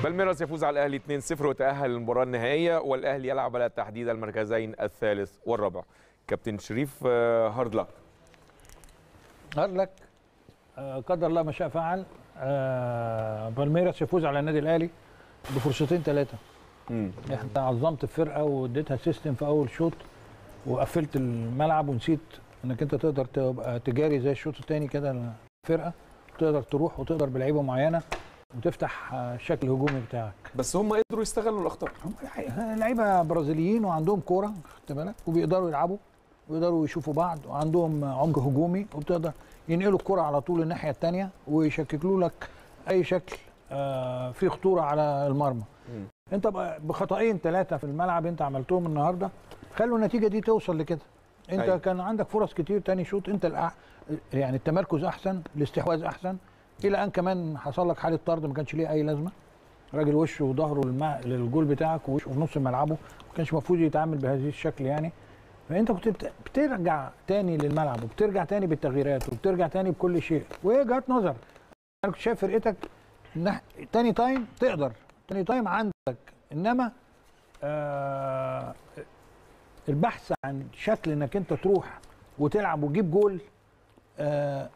بالميراس يفوز على الاهلي 2-0 وتاهل للمباراه النهائيه والاهلي يلعب على تحديد المركزين الثالث والرابع كابتن شريف آه، هارد لك قال لك آه، قدر الله ما شاء فعل آه، بالميراس يفوز على النادي الاهلي بفرصتين ثلاثه انت عظمت الفرقه واديتها سيستم في اول شوط وقفلت الملعب ونسيت انك انت تقدر تبقى تجاري زي الشوط الثاني كده الفرقه تقدر تروح وتقدر بلعيبه معينه وتفتح آه، الشكل الهجومي بتاعك بس هم قدروا يستغلوا الاخطاء هم لعيبه برازيليين وعندهم كوره خدت بالك وبيقدروا يلعبوا ويقدروا يشوفوا بعض وعندهم عمق هجومي وبتقدر ينقلوا الكره على طول الناحيه الثانيه ويشككلوا لك اي شكل آه، فيه خطوره على المرمى مم. انت بقى بخطأين ثلاثه في الملعب انت عملتهم النهارده خلوا النتيجه دي توصل لكده انت أيوة. كان عندك فرص كتير تاني شوط انت الأع... يعني التمركز احسن الاستحواذ احسن الى ان كمان حصل لك حاله طرد ما كانش ليه اي لازمه راجل وشه وظهره للماء للجول بتاعك ووشه في نص ملعبه ما كانش المفروض يتعامل بهذه الشكل يعني فانت كنت بت- بترجع تاني للملعب وبترجع تاني بالتغييرات وبترجع تاني بكل شيء وهي جهات نظر انا كنت شايف فرقتك نح... تاني تايم تقدر تاني تايم عندك انما آه البحث عن شكل انك انت تروح وتلعب وتجيب جول آه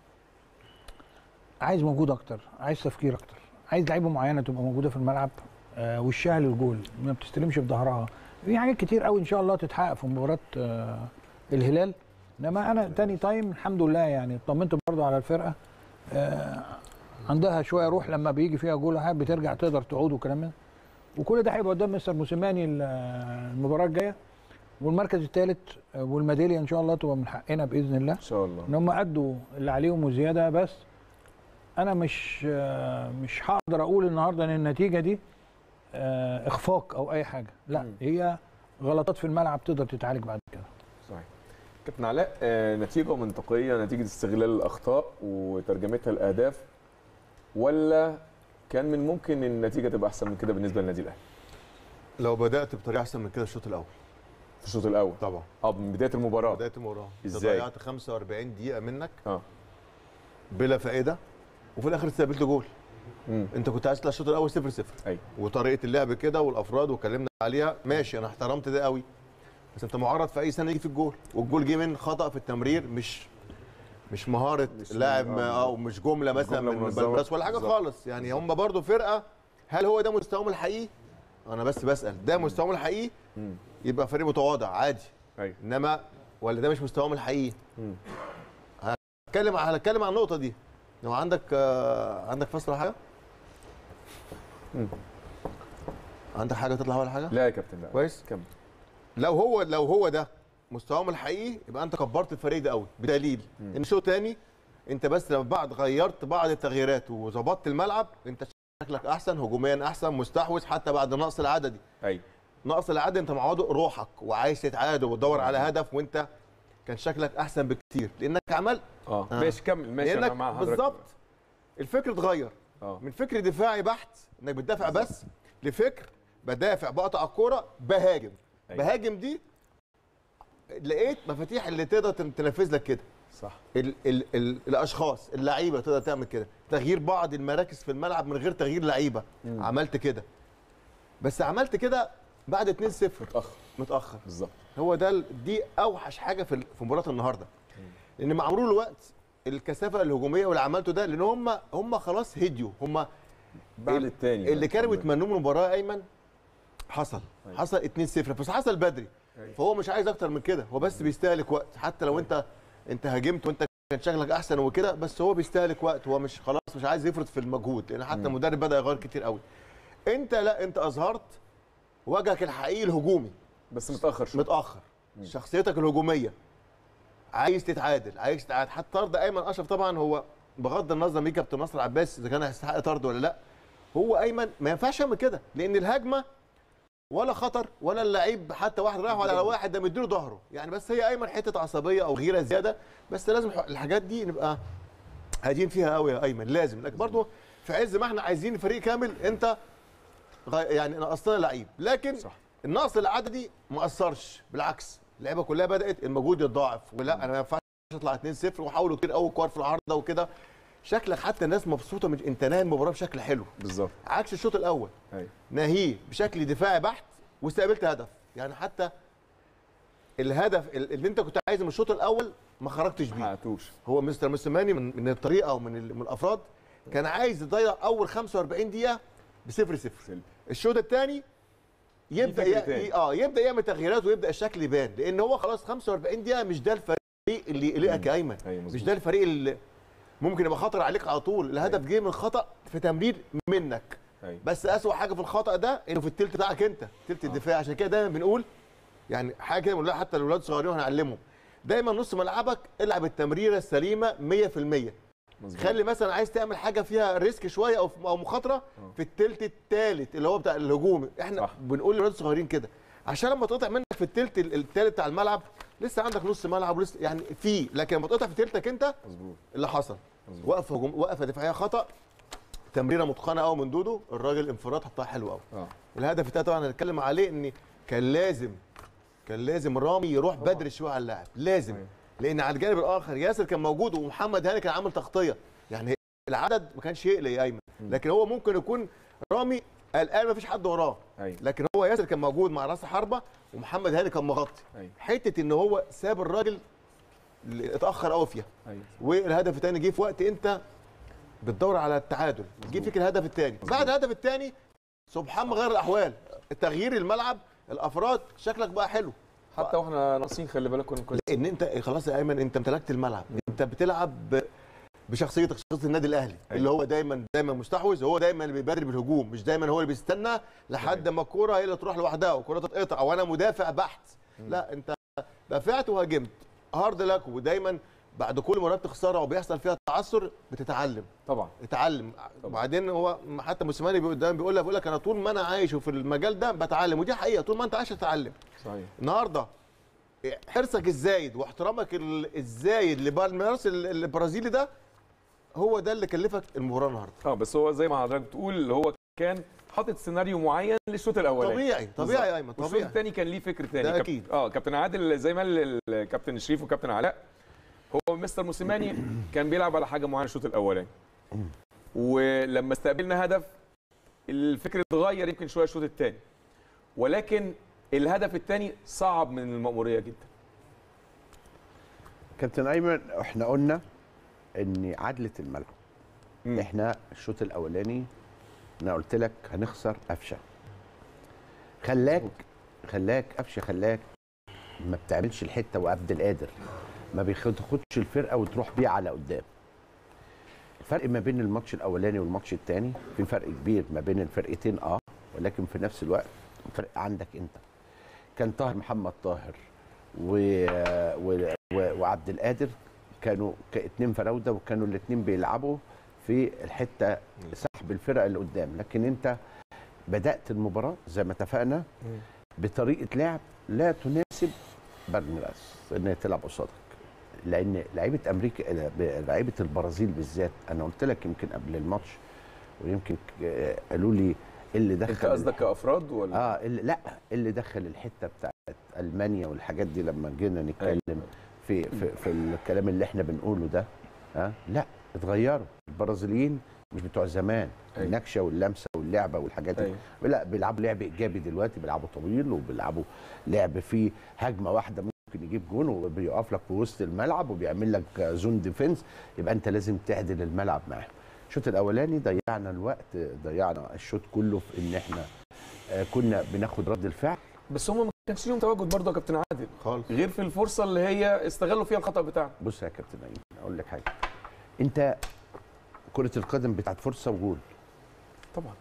عايز مجهود اكتر عايز تفكير اكتر عايز لعيبه معينه تبقى موجوده في الملعب آه وشها للجول ما بتستلمش في ظهرها في حاجات كتير قوي ان شاء الله تتحقق في مباراه آه الهلال انما انا تاني تايم الحمد لله يعني اطمنت برضو على الفرقه آه عندها شويه روح لما بيجي فيها جول أو حاجة بترجع تقدر تعود وكلام من وكل ده هيبقى قدام مستر موسيماني ال- المباراه الجايه والمركز الثالث والميداليه ان شاء الله تبقى من حقنا باذن الله ان شاء الله ان هم ادوا اللي عليهم وزياده بس انا مش آه، مش هقدر اقول النهارده ان النتيجه دي آه، اخفاق او اي حاجه لا مم. هي غلطات في الملعب تقدر تتعالج بعد كده صحيح كابتن علاء آه، نتيجه منطقيه نتيجه استغلال الاخطاء وترجمتها لاهداف ولا كان من ممكن النتيجه تبقى احسن من كده بالنسبه للنادي الاهلي لو بدات بطريقه احسن من كده الشوط الاول في الشوط الاول طبعا اه من بدايه المباراه بدايه المباراه أنت إزاي؟ ضيعت 45 دقيقه منك اه بلا فائده وفي الاخر استقبلت جول امم انت كنت عايز تطلع الشوط الاول 0 0 ايوه وطريقه اللعب كده والافراد واتكلمنا عليها ماشي انا احترمت ده قوي بس انت معرض في اي سنه يجي في الجول والجول جه من خطا في التمرير مش مش مهاره مش- لاعب آه، ما- اه ومش جمله مثلا جملة من منظمة. بلبس ولا حاجه بالظبط. خالص يعني هم برضو فرقه هل هو ده مستواهم الحقيقي انا بس بسال ده مستواهم الحقيقي مم. يبقى فريق متواضع عادي ايوه انما ولا ده مش مستواهم الحقيقي مم. هتكلم هنتكلم عن النقطه دي لو عندك آه، عندك فصل ولا حاجه مم. عندك حاجه تطلع ولا حاجه لا يا كابتن لا كويس كمل لو هو لو هو ده مستواهم الحقيقي يبقى انت كبرت الفريق ده قوي بدليل مم. ان شوط تاني انت بس لما بعد غيرت بعض التغييرات وظبطت الملعب انت شكلك احسن هجوميا احسن مستحوذ حتى بعد النقص العددي ايوه نقص العدد انت معوض روحك وعايز تتعادل وتدور على هدف وانت كان شكلك احسن بكتير لانك عملت اه آه. ماشي كمل ماشي انا لانك مع حضرتك بالظبط الفكر اتغير اه من فكر دفاعي بحت انك بتدافع بس لفكر بدافع بقطع الكوره بهاجم أيوة. بهاجم دي لقيت مفاتيح اللي تقدر تن- تنفذ لك كده صح ال ال ال الاشخاص اللعيبه تقدر تعمل كده تغيير بعض المراكز في الملعب من غير تغيير لعيبه مم. عملت كده بس عملت كده بعد 2-0 متاخر متاخر بالظبط هو ده ال- دي اوحش حاجه في ال- في مباراه النهارده لان مع مرور الوقت الكثافه الهجوميه واللي عملته ده لان هم هم خلاص هديوا هم بعد ال- الثاني اللي كانوا بيتمنوه من المباراه ايمن حصل أيوة. حصل 2-0 بس حصل بدري أيوة. فهو مش عايز اكتر من كده هو بس بيستهلك وقت حتى لو انت انت هاجمت وانت كان شكلك احسن وكده بس هو بيستهلك وقت هو مش خلاص مش عايز يفرط في المجهود لان حتى مم. المدرب بدا يغير كتير قوي انت لا انت اظهرت وجهك الحقيقي الهجومي بس متاخر شويه متاخر شخصيتك الهجوميه عايز تتعادل عايز تتعادل حتى طرد ايمن اشرف طبعا هو بغض النظر مين كابتن نصر عباس اذا كان هيستحق طرد ولا لا هو ايمن ما ينفعش يعمل كده لان الهجمه ولا خطر ولا اللعيب حتى واحد رايح على واحد ده مديله ظهره يعني بس هي ايمن حته عصبيه او غيره زياده بس لازم الح- الحاجات دي نبقى هادين فيها قوي يا ايمن لازم لكن برضه في عز ما احنا عايزين فريق كامل انت غ- يعني نقصنا لعيب لكن صح. النقص العددي ما اثرش بالعكس اللعيبه كلها بدات المجهود يتضاعف ولا انا ما ينفعش اطلع 2-0 وحاولوا كتير قوي كور في العارضه وكده شكلك حتى الناس مبسوطه من انت ناهي المباراه بشكل حلو بالظبط عكس الشوط الاول ايوه ناهيه بشكل دفاعي بحت واستقبلت هدف يعني حتى الهدف اللي انت كنت عايزه من الشوط الاول ما خرجتش ما بيه حققتوش هو مستر موسيماني من من الطريقه ومن ال- من الافراد كان عايز يضيع اول 45 دقيقه بصفر صفر سلبي. الشوط الثاني يبدا فكر ي... تاني. ي- اه يبدا يعمل تغييرات ويبدا الشكل يبان لان هو خلاص 45 دقيقه مش ده الفريق اللي يقلقك يا ايمن ايوه مش مظبوط ده الفريق اللي ممكن يبقى خطر عليك على طول الهدف جه من خطا في تمرير منك ايوه بس اسوأ حاجه في الخطا ده انه في التلت بتاعك انت تلت الدفاع عشان كده دايما بنقول يعني حاجه كده بنقولها حتى الاولاد الصغيرين هنعلمهم دايما نص ملعبك العب التمريره السليمه 100% مظبوط خلي مثلا عايز تعمل حاجه فيها ريسك شويه او او مخاطره في التلت الثالث اللي هو بتاع الهجوم احنا صح. بنقول للاولاد الصغيرين كده عشان لما تقطع منك في التلت الثالث بتاع الملعب لسه عندك نص ملعب ولسه يعني في لكن لما تقطع في تلتك انت مظبوط اللي حصل مظبوط. وقفه هجوم وقفه دفاعيه خطا تمريره متقنه قوي من دودو الراجل انفراد حطها حلو قوي اه الهدف التاني طبعا هنتكلم عليه ان كان لازم كان لازم رامي يروح بدري شويه على اللاعب لازم أيوة. لان على الجانب الاخر ياسر كان موجود ومحمد هاني كان عامل تغطيه يعني العدد ما كانش يقلق يا ايمن لكن هو ممكن يكون رامي قلقان ما فيش حد وراه ايوه لكن هو ياسر كان موجود مع راس حربه ومحمد هاني كان مغطي ايوه حته ان هو ساب الراجل اللي اتاخر قوي فيها ايوه والهدف الثاني جه في وقت انت بتدور على التعادل جه فيك الهدف الثاني بعد الهدف الثاني سبحان الله غير الاحوال تغيير الملعب الافراد شكلك بقى حلو حتى واحنا ناقصين خلي بالك كنا كويس ان انت خلاص يا ايمن انت امتلكت الملعب انت بتلعب ب- بشخصيتك شخصيه النادي الاهلي اللي هو دايما دايما مستحوذ هو دايما اللي بيبادر بالهجوم مش دايما هو اللي بيستنى لحد ما الكوره هي اللي تروح لوحدها والكوره تتقطع او انا مدافع بحت لا انت دافعت وهاجمت هارد لك ودايما بعد كل مباراه بتخسرها وبيحصل فيها تعثر بتتعلم طبعا اتعلم وبعدين هو حتى موسيماني بيقول دايما بيقول لك بيقول لك انا طول ما انا عايش وفي المجال ده بتعلم ودي حقيقه طول ما انت عايش تتعلم صحيح النهارده حرصك الزايد واحترامك ال- الزايد لبالميراس ال- البرازيلي ده هو ده اللي كلفك المباراه النهارده اه بس هو زي ما حضرتك بتقول اللي هو كان حاطط سيناريو معين للشوط الاولاني طبيعي طبيعي يا ايمن والشوط طبيعي الثاني كان ليه فكر تاني ده كاب- أكيد. اه كابتن عادل زي ما ال- الكابتن شريف وكابتن علاء هو مستر موسيماني كان بيلعب على حاجه معينه الشوط الاولاني ولما استقبلنا هدف الفكر اتغير يمكن شويه الشوط الثاني ولكن الهدف الثاني صعب من المأموريه جدا كابتن ايمن احنا قلنا ان عدله الملعب مم. احنا الشوط الاولاني انا قلت لك هنخسر قفشه خلاك خلاك قفشه خلاك ما بتعملش الحته وعبد القادر ما بياخدش الفرقه وتروح بيها على قدام الفرق ما بين الماتش الاولاني والماتش الثاني في فرق كبير ما بين الفرقتين اه ولكن في نفس الوقت فرق عندك انت كان طاهر محمد طاهر و... و... و... وعبد القادر كانوا كاتنين فراوده وكانوا الاثنين بيلعبوا في الحته سحب الفرق اللي قدام لكن انت بدات المباراه زي ما اتفقنا بطريقه لعب لا تناسب بالميراس ان هي تلعب قصادك لان لعيبه امريكا لعيبه البرازيل بالذات انا قلت لك يمكن قبل الماتش ويمكن ك- قالوا لي إيه اللي انت دخل قصدك كافراد ولا اه اللي لا اللي دخل الحته بتاعت المانيا والحاجات دي لما جينا نتكلم في في في الكلام اللي احنا بنقوله ده ها آه لا اتغيروا البرازيليين مش بتوع زمان أيوة. النكشه واللمسه واللعبه والحاجات دي أيوة. لا بيلعبوا لعب ايجابي دلوقتي بيلعبوا طويل وبيلعبوا لعب فيه هجمه واحده ممكن يجيب جون وبيقف لك في وسط الملعب وبيعمل لك زون ديفنس يبقى انت لازم تعدل الملعب معاهم الشوط الاولاني ضيعنا الوقت ضيعنا الشوط كله في ان احنا آه، كنا بناخد رد الفعل بس هم ما كانش ليهم تواجد برضه يا كابتن عادل خالص غير في الفرصه اللي هي استغلوا فيها الخطا بتاعنا بص يا كابتن ايمن اقول لك حاجه انت كره القدم بتاعت فرصه وجول طبعا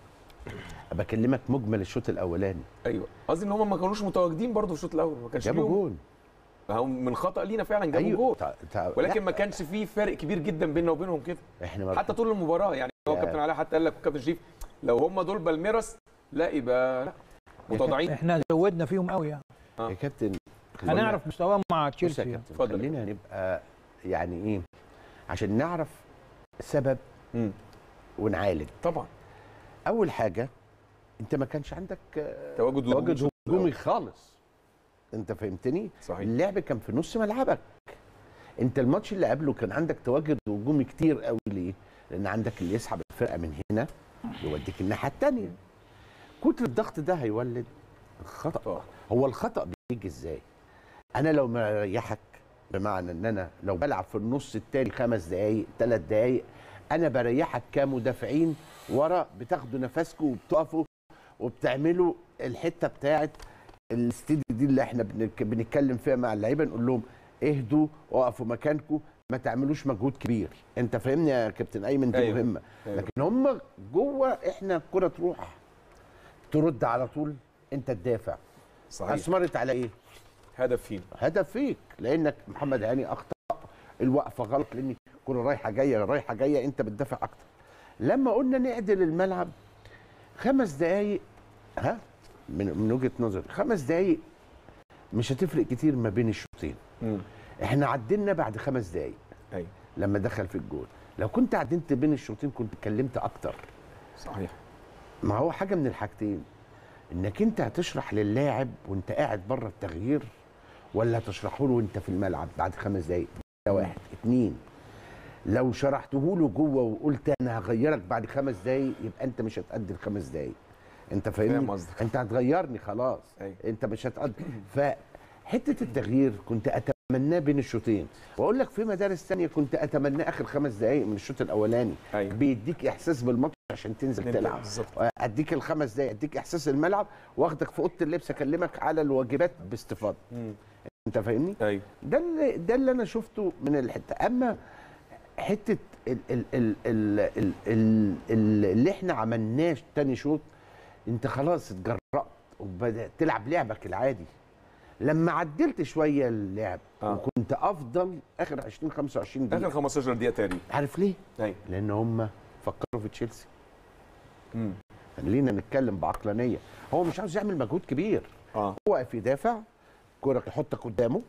بكلمك مجمل الشوط الاولاني ايوه قصدي ان هم ما كانوش متواجدين برضه في الشوط الاول ما كانش جابوا ليهم جول هم من خطا لينا فعلا جابوا جول تع- تع- ولكن لا، ما كانش في فرق كبير جدا بيننا وبينهم كده احنا ما حتى طول المباراه يعني هو يا- كابتن علاء حتى قال لك وكابتن شريف لو هم دول بالميراس لا يبقى لا متواضعين احنا زودنا فيهم قوي يعني يا كابتن هنعرف مستواهم مع بص يا تشيلسي يعني. كابتن اتفضل. خلينا نبقى يعني ايه عشان نعرف السبب مم. ونعالج طبعا اول حاجه انت ما كانش عندك آه، تواجد هجومي تواجد الشوط هجومي خالص انت فهمتني صحيح اللعب كان في نص ملعبك انت الماتش اللي قبله كان عندك تواجد هجومي كتير قوي ليه لان عندك اللي يسحب الفرقه من هنا يوديك الناحيه الثانيه كتر الضغط ده هيولد خطا هو الخطا بيجي ازاي انا لو مريحك بمعنى ان انا لو بلعب في النص التاني خمس دقايق ثلاث دقايق انا بريحك كمدافعين ورا بتاخدوا نفسكم وبتقفوا وبتعملوا الحته بتاعت الاستدي دي اللي احنا بنك- بنتكلم فيها مع اللعيبه نقول لهم اهدوا وقفوا مكانكم ما تعملوش مجهود كبير انت فاهمني يا كابتن ايمن دي أيوة. مهمه أيوة. لكن هم جوه احنا الكره تروح ترد على طول انت تدافع صحيح اثمرت على ايه هدف فينا هدف فيك لانك محمد هاني اخطا الوقفه غلط لان الكره رايحه جايه رايحه جايه انت بتدافع اكتر لما قلنا نعدل الملعب خمس دقايق ها من من وجهه نظري خمس دقايق مش هتفرق كتير ما بين الشوطين مم. احنا عدلنا بعد خمس دقايق ايوه لما دخل في الجول لو كنت عدلت بين الشوطين كنت اتكلمت اكتر صحيح ما هو حاجه من الحاجتين انك انت هتشرح للاعب وانت قاعد بره التغيير ولا هتشرحه له وانت في الملعب بعد خمس دقايق ده واحد اتنين لو شرحته له جوه وقلت انا هغيرك بعد خمس دقايق يبقى انت مش هتأدي الخمس دقايق انت فاهم فاهمني قصدك. انت هتغيرني خلاص أيوة. انت مش هتأدي فحته التغيير كنت اتمناه بين الشوطين واقول لك في مدارس تانية كنت اتمناه اخر خمس دقايق من الشوط الاولاني أيوة. بيديك احساس بالماتش عشان تنزل نبدأ تلعب بالظبط. اديك الخمس دقايق اديك احساس الملعب واخدك في اوضه اللبس اكلمك على الواجبات باستفاضه مم. انت فاهمني ايوه ده اللي ده اللي انا شفته من الحته اما حته ال ال ال ال ال ال ال اللي احنا عملناش تاني شوط انت خلاص اتجرأت وبدات تلعب لعبك العادي لما عدلت شويه اللعب آه. وكنت افضل اخر 20 25 دقيقه اخر 15 دقيقه تقريبا عارف ليه؟ ايوه لان هم فكروا في تشيلسي مم. خلينا نتكلم بعقلانيه هو مش عاوز يعمل مجهود كبير اه هو واقف يدافع كرة يحطك قدامه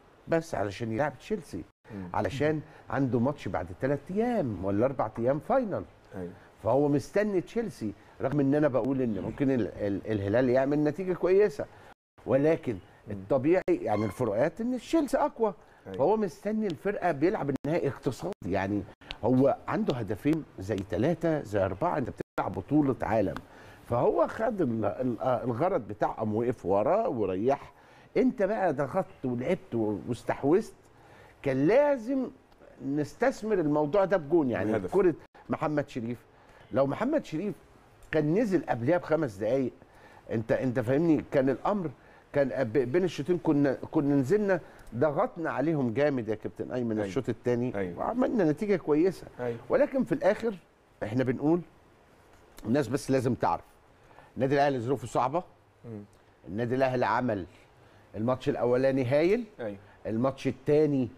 بس علشان يلعب تشيلسي مم. علشان عنده ماتش بعد ثلاث ايام ولا اربع ايام فاينل ايوه فهو مستني تشيلسي رغم ان انا بقول ان ممكن ال ال الهلال يعمل نتيجه كويسه ولكن الطبيعي يعني الفروقات ان تشيلسي اقوى أيوة. فهو مستني الفرقه بيلعب النهائي اقتصادي يعني هو عنده هدفين زي ثلاثه زي اربعه انت بتلعب بطوله عالم فهو خد ال- ال- الغرض بتاع قام وقف وراه وريح انت بقى ضغطت ولعبت واستحوذت كان لازم نستثمر الموضوع ده بجون يعني بهدف. كره محمد شريف لو محمد شريف كان نزل قبلها بخمس دقايق انت انت فاهمني كان الامر كان ب- بين الشوطين كنا كنا نزلنا ضغطنا عليهم جامد يا كابتن ايمن أيوة. الشوط الثاني أيوة. وعملنا نتيجه كويسه ايوه ولكن في الاخر احنا بنقول الناس بس لازم تعرف النادي الاهلي ظروفه صعبه مم. النادي الاهلي عمل الماتش الاولاني هايل ايوه الماتش الثاني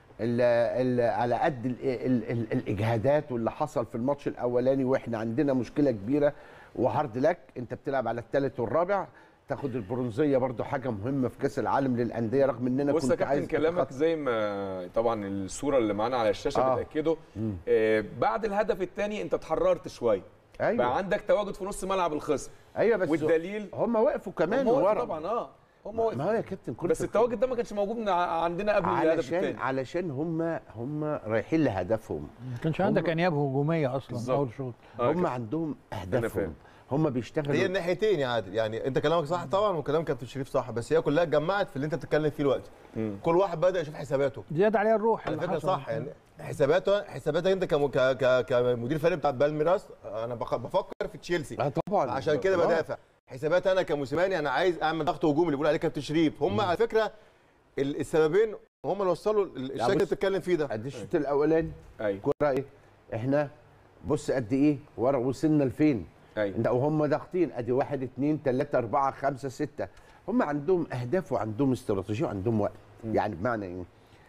اللي اللي على قد ال ال ال الاجهادات واللي حصل في الماتش الاولاني واحنا عندنا مشكله كبيره وهارد لك انت بتلعب على الثالث والرابع تاخد البرونزيه برضو حاجه مهمه في كاس العالم للانديه رغم ان انا بص يا كنت كابتن عايز كلامك أتخطى- زي ما طبعا الصوره اللي معانا على الشاشه آه. بتاكده آه بعد الهدف الثاني انت اتحررت شويه ايوه بقى عندك تواجد في نص ملعب الخصم ايوه بس والدليل هم وقفوا كمان هم وقفوا ورا طبعا اه هم ما هو وقفوا يا كابتن كرة بس القدم التواجد ده ما كانش موجود من ع- عندنا قبل الهدف علشان الثاني علشان هم هم رايحين لهدفهم ما كانش عندك انياب هجوميه اصلا بالظبط. اول شوط آه هم كده. عندهم فاهم. اهدافهم هم بيشتغلوا هي الناحيتين يا عادل يعني انت كلامك صح طبعا وكلام كابتن شريف صح بس هي كلها اتجمعت في اللي انت بتتكلم فيه دلوقتي مم. كل واحد بدا يشوف حساباته زياده عليها الروح على اللي فكره حصل. صح يعني حساباته حساباتك انت كم- ك- ك- كمدير فريق بتاع بالميراس انا بخ- بفكر في تشيلسي اه طبعا عشان كده آه. بدافع حسابات انا كموسيماني انا عايز اعمل ضغط هجومي اللي بيقول عليه كابتن شريف هم على فكره ال- السببين هم اللي وصلوا ال- الشكل اللي بص. بتتكلم فيه ده قد الشوط الاولاني ايوه كرة ايه احنا بص قد ايه ورا وصلنا لفين ايوه ده وهم ضاغطين ادي واحد اتنين تلاته اربعه خمسه سته هم عندهم اهداف وعندهم استراتيجيه وعندهم وقت يعني بمعنى ايه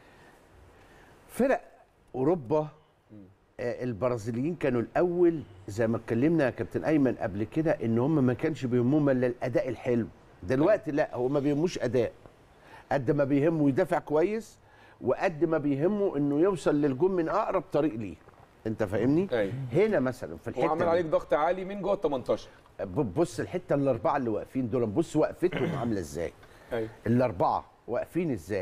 فرق اوروبا آه، البرازيليين كانوا الاول زي ما اتكلمنا يا كابتن ايمن قبل كده ان هم ما كانش بيهمهم الا الاداء الحلو دلوقتي لا هو ما بيهموش اداء قد ما بيهمه يدافع كويس وقد ما بيهمه انه يوصل للجون من اقرب طريق ليه انت فاهمني ايوه هنا مثلا في هو الحته عمل دي. عليك ضغط عالي من جوه ال 18 ب- بص الحته الاربعه اللي واقفين دول بص وقفتهم عامله ازاي ايوه الاربعه واقفين ازاي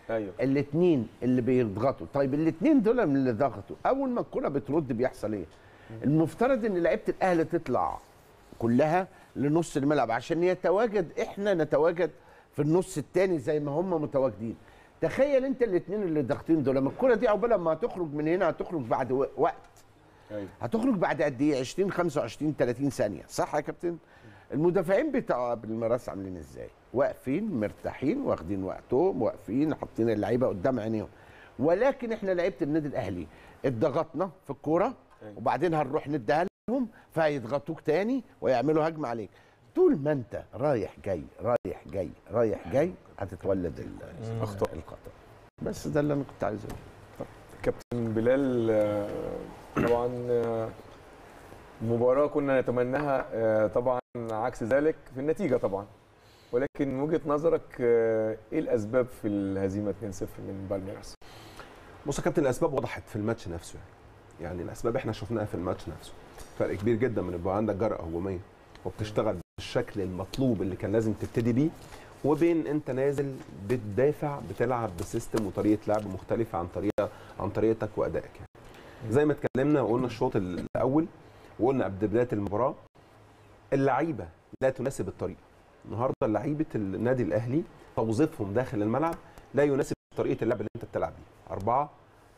ايوه الاثنين اللي بيضغطوا طيب الاثنين دول من اللي ضغطوا اول ما الكره بترد بيحصل ايه المفترض ان لعيبه الاهلي تطلع كلها لنص الملعب عشان يتواجد احنا نتواجد في النص الثاني زي ما هم متواجدين تخيل انت الاثنين اللي ضاغطين دول لما الكره دي عقبال ما هتخرج من هنا هتخرج بعد و- وقت ايوه هتخرج بعد قد ايه 20 25 30 ثانيه صح يا كابتن المدافعين بتاع بالمراس عاملين ازاي واقفين مرتاحين واخدين وقتهم واقفين حاطين اللعيبه قدام عينيهم ولكن احنا لعيبه النادي الاهلي اتضغطنا في الكوره أيوة. وبعدين هنروح نديها لهم فهيضغطوك تاني ويعملوا هجمه عليك طول ما انت رايح جاي رايح جاي رايح جاي هتتولد ال- اخطاء الخطا بس ده اللي انا كنت عايزه كابتن بلال آه، طبعا آه، مباراة كنا نتمناها آه، طبعا عكس ذلك في النتيجة طبعا ولكن من وجهة نظرك آه، ايه الاسباب في الهزيمة 2-0 من بالميراس؟ بص يا كابتن الاسباب وضحت في الماتش نفسه يعني. يعني الاسباب احنا شفناها في الماتش نفسه فرق كبير جدا من يبقى عندك جرأة هجوميه وبتشتغل بالشكل المطلوب اللي كان لازم تبتدي بيه وبين انت نازل بتدافع بتلعب بسيستم وطريقه لعب مختلفه عن طريقه عن طريقتك وادائك يعني. زي ما اتكلمنا وقلنا الشوط الاول وقلنا قبل بدايه المباراه اللعيبه لا تناسب الطريقه النهارده لعيبه النادي الاهلي توظيفهم داخل الملعب لا يناسب طريقه اللعب اللي انت بتلعب بيها 4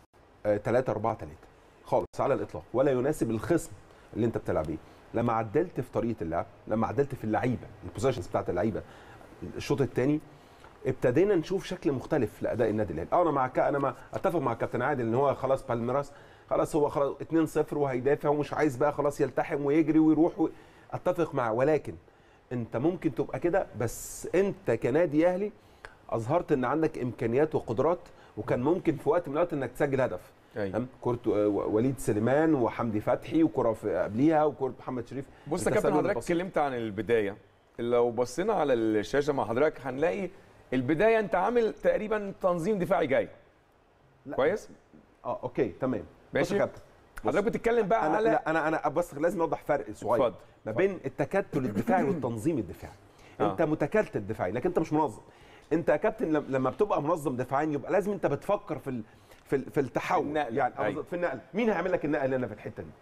3 4 3 خالص على الاطلاق ولا يناسب الخصم اللي انت بتلعب بيه لما عدلت في طريقه اللعب لما عدلت في اللعيبه البوزيشنز بتاعت اللعيبه الشوط الثاني ابتدينا نشوف شكل مختلف لاداء النادي الاهلي اه انا مع ك- انا ما اتفق مع الكابتن عادل ان هو خلاص بالميراس خلاص هو خلاص 2-0 وهيدافع ومش عايز بقى خلاص يلتحم ويجري ويروح و... اتفق معاه ولكن انت ممكن تبقى كده بس انت كنادي اهلي اظهرت ان عندك امكانيات وقدرات وكان ممكن في وقت من الاوقات انك تسجل هدف ايوه تمام كره آه، وليد سليمان وحمدي فتحي وكره في قبليها وكره محمد شريف بص يا التسلل كابتن حضرتك البسيط. اتكلمت عن البدايه لو بصينا على الشاشه مع حضرتك هنلاقي البدايه انت عامل تقريبا تنظيم دفاعي جاي لا. كويس اه اوكي تمام ماشي. بص يا كابتن حضرتك بتتكلم بقى انا على لا انا انا بس لازم اوضح فرق صغير اتفضل ما بين التكتل الدفاعي والتنظيم الدفاعي آه. انت متكتل دفاعي لكن انت مش منظم انت يا كابتن لم- لما بتبقى منظم دفاعيا يبقى لازم انت بتفكر في ال... في, ال... في التحول النقل. يعني آه أيوة. بالظبط، في النقل مين هيعمل لك النقل هنا في الحته دي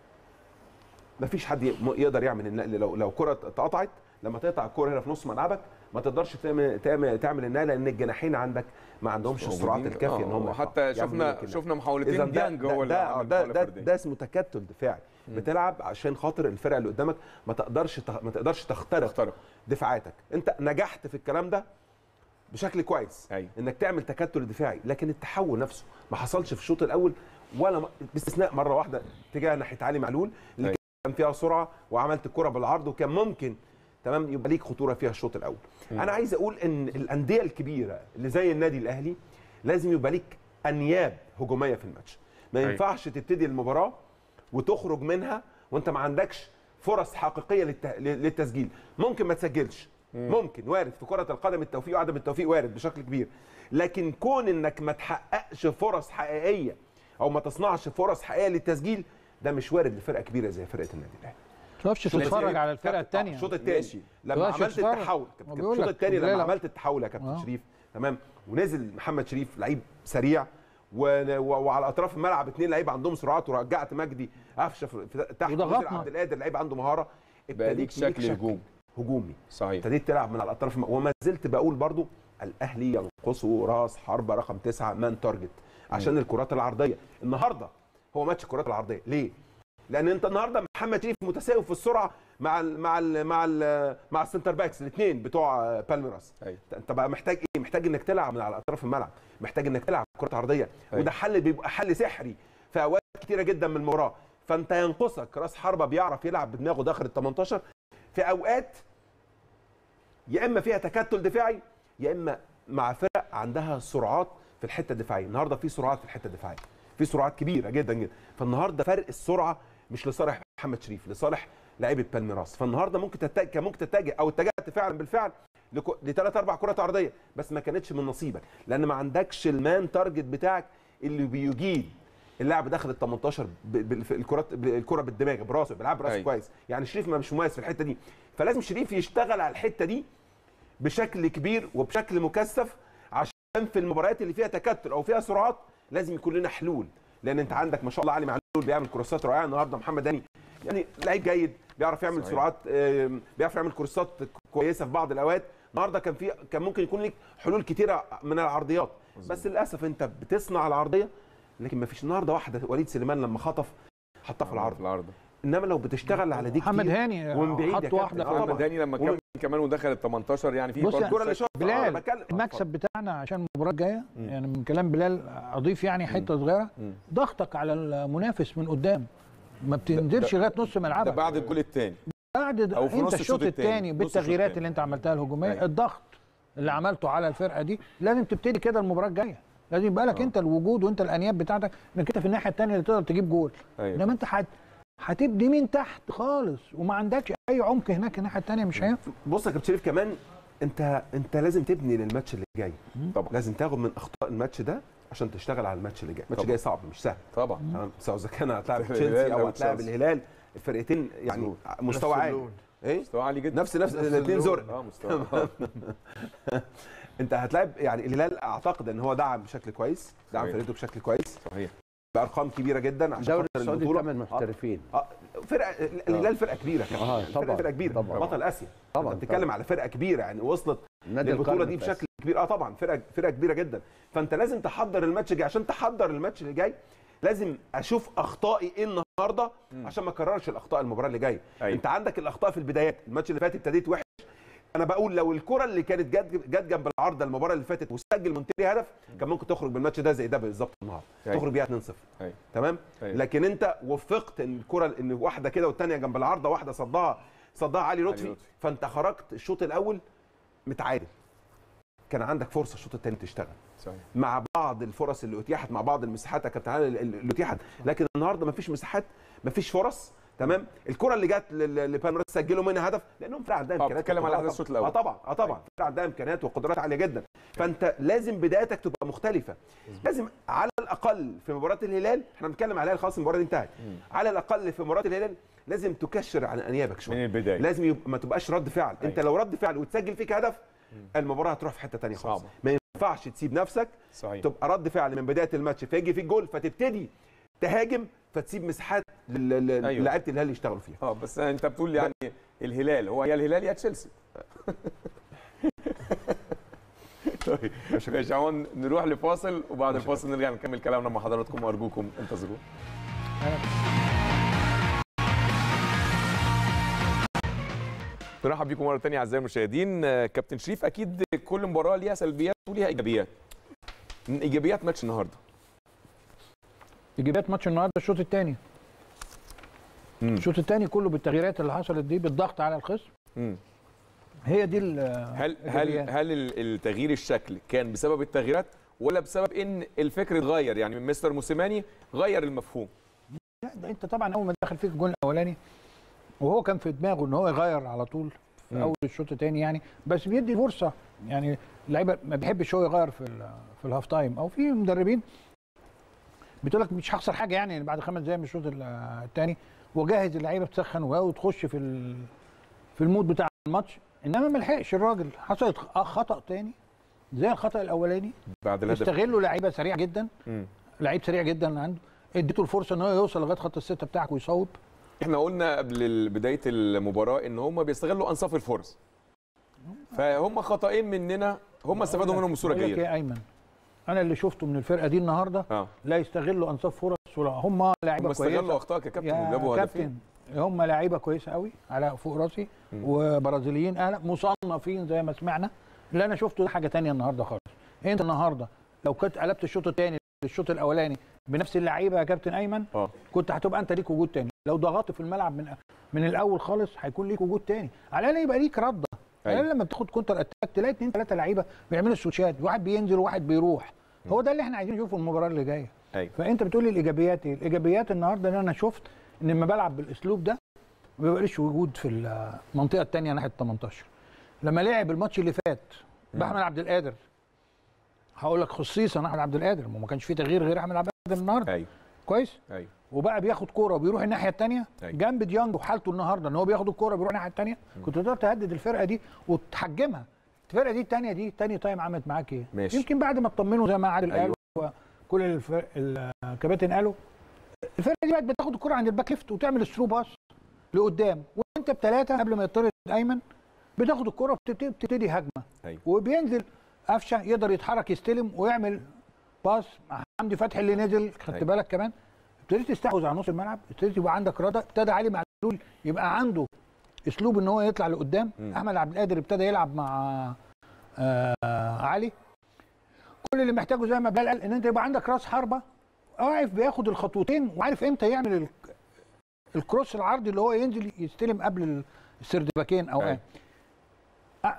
مفيش حد ي- م- يقدر يعمل النقل لو لو كره اتقطعت لما تقطع الكره هنا في نص ملعبك ما تقدرش تعمل تعمل, تعمل النقل لان الجناحين عندك ما عندهمش السرعات موجودين. الكافيه ان آه، هم وحتى يعملوا شفنا لك النقل. شفنا محاولتين اذا ده ديانج ده هو اللي ده, عمل ده, محاولة ده, فردية. ده اسمه تكتل دفاعي بتلعب عشان خاطر الفرقه اللي قدامك ما تقدرش تخ- ما تقدرش تخترق تخترق. دفاعاتك انت نجحت في الكلام ده بشكل كويس أيوة. انك تعمل تكتل دفاعي لكن التحول نفسه ما حصلش في الشوط الاول ولا م... باستثناء مره واحده اتجاه ناحيه علي معلول اللي أيوة. كان فيها سرعه وعملت الكره بالعرض وكان ممكن تمام يبقى ليك خطوره فيها الشوط الاول انا عايز اقول ان الانديه الكبيره اللي زي النادي الاهلي لازم يبقى ليك انياب هجوميه في الماتش ما أيوة. ينفعش تبتدي المباراه وتخرج منها وانت ما عندكش فرص حقيقيه للت... للتسجيل ممكن ما تسجلش ممكن وارد في كره القدم التوفيق وعدم التوفيق وارد بشكل كبير لكن كون انك ما تحققش فرص حقيقيه او ما تصنعش فرص حقيقيه للتسجيل ده مش وارد لفرقه كبيره زي فرقه النادي الاهلي ما تقفش تتفرج على الفرقه الثانيه الشوط الثاني ماشي. لما تقفش عملت تتفرج. التحول ما بيقول الشوط لك الثاني لما بليلة. عملت التحول يا كابتن آه. شريف تمام ونزل محمد شريف لعيب سريع و... و... وعلى اطراف الملعب اثنين لعيبه عندهم سرعات ورجعت مجدي قفشه في... في- تحت وضغطنا. نزل عبد القادر لعيب عنده مهاره بقى ليك ابتديت شكل هجوم هجومي صحيح ابتديت تلعب من على الاطراف وما زلت بقول برضو الاهلي ينقصه راس حربه رقم تسعة مان تارجت عشان الكرات العرضيه النهارده هو ماتش الكرات العرضيه ليه لان انت النهارده محمد شريف متساوي في السرعه مع ال مع ال مع ال مع السنتر باكس الاثنين بتوع بالميراس أيوة. انت بقى محتاج ايه محتاج انك تلعب من على اطراف الملعب محتاج انك تلعب كرات عرضيه أيوة. وده حل بيبقى حل سحري في اوقات كتيره جدا من المباراه فانت ينقصك راس حربه بيعرف يلعب بدماغه داخل ال 18 في اوقات يا اما فيها تكتل دفاعي يا اما مع فرق عندها سرعات في الحته الدفاعيه النهارده في سرعات في الحته الدفاعيه في سرعات كبيره جدا جدا فالنهارده فرق السرعه مش لصالح محمد شريف لصالح لعيبه بالميراس فالنهارده ممكن تتجه كان ممكن تتجه او اتجهت فعلا بالفعل لكو- لثلاث اربع كرات عرضيه بس ما كانتش من نصيبك لان ما عندكش المان تارجت بتاعك اللي بيجيد اللاعب داخل ال 18 ب- ب- في الكرات ب- الكره بالدماغ براسه بيلعب براسه أيوة. كويس يعني شريف ما مش مميز في الحته دي فلازم شريف يشتغل على الحته دي بشكل كبير وبشكل مكثف عشان في المباريات اللي فيها تكتل او فيها سرعات لازم يكون لنا حلول لان انت عندك ما شاء الله علي معلول بيعمل كروسات رائعه النهارده محمد هاني يعني لعيب جيد بيعرف يعمل صحيح. سرعات آم، بيعرف يعمل كروسات كويسه في بعض الاوقات النهارده كان في كان ممكن يكون لك حلول كتيره من العرضيات بس للاسف انت بتصنع العرضيه لكن ما فيش النهارده واحده وليد سليمان لما خطف حطها في العرض في العرض انما لو بتشتغل على دي محمد كتير هاني ومن بعيد يا حط كابتن. واحده آه في طبعاً. محمد هاني لما ومن- كان كمان ودخل ال 18 يعني في بص برضه الكره اللي شاطها بلال، أنا بتكلم. المكسب بتاعنا عشان المباراه الجايه يعني من كلام بلال اضيف يعني حته صغيره ضغطك على المنافس من قدام ما بتنزلش ده- لغايه نص ده ملعبك بعد الجول الثاني بعد أو في نص انت الشوط الشوط التاني. الثاني نص الشوط بالتغييرات التاني. اللي انت عملتها الهجوميه أيوة. الضغط اللي عملته على الفرقه دي لازم تبتدي كده المباراه الجايه لازم يبقى لك آه. انت الوجود وانت الانياب بتاعتك انك انت في الناحيه الثانيه اللي تقدر تجيب جول ايوه انما انت هت هتبدي من تحت خالص وما عندكش اي عمق هناك الناحيه الثانيه مش هينفع بص يا كابتن شريف كمان انت انت لازم تبني للماتش اللي جاي طبعا لازم تاخد من اخطاء الماتش ده عشان تشتغل على الماتش اللي جاي الماتش طبعا. الجاي صعب مش سهل طبعا تمام سواء اذا كان هتلاعب الهلال تشيلسي او أو هتلاعب تشيلسي. الهلال الفرقتين يعني مظبوط. مستوى نفس عالي اللون. ايه مستوى عالي جدا نفس نفس الاثنين زرق اه مستوى آه. انت هتلاعب يعني الهلال اعتقد ان هو دعم بشكل كويس دعم صحيح. فرقته بشكل كويس صحيح بارقام كبيره جدا عشان الدوري خاطر السعودي البطوله ثمان محترفين اه فرقه الهلال فرقه كبيره كمان آه، يعني فرقه طبعاً، فرقه كبيره طبعاً. بطل اسيا طبعاً، انت بتتكلم طبعاً. على فرقه كبيره يعني وصلت نادي للبطوله القرن دي في آسيا. بشكل كبير اه طبعا فرقه فرقه كبيره جدا فانت لازم تحضر الماتش الجاي عشان تحضر الماتش اللي جاي لازم اشوف اخطائي ايه النهارده عشان ما اكررش الاخطاء المباراه اللي جايه أيوة. انت عندك الاخطاء في البدايات الماتش اللي فات ابتديت وحش انا بقول لو الكره اللي كانت جت جت جنب العارضه المباراه اللي فاتت وسجل مونتيري هدف كان ممكن تخرج بالماتش ده زي ده بالظبط النهارده أيوة. تخرج بيها 2-0 أيوة. تمام أيوة. لكن انت وفقت ان الكره ان واحده كده والثانيه جنب العارضه واحده صدها صدها علي لطفي لطفي. فانت خرجت الشوط الاول متعادل كان عندك فرصه الشوط الثاني تشتغل صحيح مع بعض الفرص اللي اتيحت مع بعض المساحات يا كابتن علي اللي اتيحت لكن النهارده مفيش مساحات مفيش فرص تمام الكره اللي جت لل- لبالميراس سجلوا منها هدف لانهم فرقه عندها اه امكانيات بتتكلم على وقدرات احداث الشوط الاول اه طبعا اه طبعا فرقه عندها امكانيات وقدرات عاليه جدا فانت لازم بدايتك تبقى مختلفه لازم على الاقل في مباراه الهلال احنا بنتكلم على الهلال خلاص المباراه دي انتهت على الاقل في مباراه الهلال لازم تكشر عن انيابك من شويه البدايه لازم يبقى ما تبقاش رد فعل انت أيوة. لو رد فعل وتسجل فيك هدف المباراه هتروح في حته ثانيه خالص صعبة. ما ينفعش تسيب نفسك صحيح تبقى رد فعل من بدايه الماتش فيجي فيك جول فتبتدي تهاجم فتسيب مساحات لل- لل- أيوة. للاعيبه الهلال يشتغلوا فيها اه بس انت بتقول يعني الهلال هو يا الهلال يا تشيلسي طيب ماشي يا عوان نروح لفاصل وبعد الفاصل نرجع نكمل كلامنا مع حضراتكم وارجوكم انتظرونا نرحب بيكم مره ثانيه اعزائي المشاهدين آه، كابتن شريف اكيد كل مباراه ليها سلبيات وليها ايجابيات من ايجابيات ماتش النهارده ايجابيات ماتش النهارده الشوط الثاني مم. الشوط الثاني كله بالتغييرات اللي حصلت دي بالضغط على الخصم مم. هي دي ال- هل هل الإيجابيات. هل ال- التغيير الشكل كان بسبب التغييرات ولا بسبب ان الفكر اتغير يعني من مستر موسيماني غير المفهوم لا ده انت طبعا اول ما دخل فيك الجول الاولاني وهو كان في دماغه ان هو يغير على طول في مم. اول الشوط الثاني يعني بس بيدي فرصه يعني اللعيبه ما بيحبش هو يغير في ال- في الهاف تايم او في مدربين بتقول لك مش هخسر حاجه يعني بعد خمس دقايق من الشوط الثاني وجاهز اللعيبه تسخن وتخش في ال- في المود بتاع الماتش انما ما لحقش الراجل حصلت خ- خطا تاني زي الخطا الاولاني بعد الهدف استغلوا لعيبه سريع جدا مم. لعيب سريع جدا عنده اديته الفرصه ان هو يوصل لغايه خط السته بتاعك ويصوب احنا قلنا قبل ال- بدايه المباراه ان هم بيستغلوا انصاف الفرص فهم خطأين مننا هم استفادوا منهم بصوره بقول لك جيده يا ايمن انا اللي شفته من الفرقه دي النهارده اه لا يستغلوا انصاف فرص ولا هم لعيبه هم استغلوا كويسه اخطائك يا كابتن يا وجابوا هدفين كابتن هم لعيبه كويسه قوي على فوق راسي مم. وبرازيليين اهلا مصنفين زي ما سمعنا اللي انا شفته ده حاجه تانية النهارده خالص انت النهارده لو كنت قلبت الشوط الثاني للشوط الاولاني بنفس اللعيبه يا كابتن ايمن اه كنت هتبقى انت ليك وجود تاني لو ضغطت في الملعب من من الاول خالص هيكون ليك وجود تاني على الاقل يبقى ليك رده على أيوة. الاقل لما بتاخد كونتر اتاك تلاقي اثنين ثلاثه لعيبه بيعملوا سويتشات واحد بينزل وواحد بيروح هو ده اللي احنا عايزين نشوفه المباراه اللي جايه ايوه فانت بتقولي الايجابيات ايه الايجابيات النهارده ان انا شفت ان لما بلعب بالاسلوب ده ما بيبقاش وجود في المنطقه الثانيه ناحيه 18 لما لعب الماتش اللي فات باحمد عبد القادر هقول لك خصيصا احمد عبد القادر ما ما كانش فيه تغيير غير احمد عبد القادر النهارده ايوه كويس ايوه وبقى بياخد كوره وبيروح الناحيه الثانيه أيوة. جنب ديانج وحالته النهارده ان هو بياخد الكوره بيروح الناحيه الثانيه كنت تقدر تهدد الفرقه دي وتحجمها الفرقه دي الثانيه دي تاني تايم عملت معاك ايه؟ ماشي. يمكن بعد ما اطمنوا زي ما عادل أيوة. قال وكل الف... الكباتن قالوا الفرقه دي بقت بتاخد الكره عند الباك ليفت وتعمل الثرو باس لقدام وانت بثلاثه قبل ما يطرد ايمن بتاخد الكره وبتبتدي بتبتدي هجمه أيوة. وبينزل قفشه يقدر يتحرك يستلم ويعمل باس مع حمدي فتحي اللي نزل خدت أيوة. بالك كمان ابتديت تستحوذ على نص الملعب ابتديت يبقى عندك رضا ابتدى علي معلول يبقى عنده اسلوب ان هو يطلع لقدام مم. احمد عبد القادر ابتدى يلعب مع آه علي كل اللي محتاجه زي ما بلال قال ان انت يبقى عندك راس حربه واقف بياخد الخطوتين وعارف امتى يعمل ال- الكروس العرضي اللي هو ينزل يستلم قبل السردباكين او أيوة. ايه آه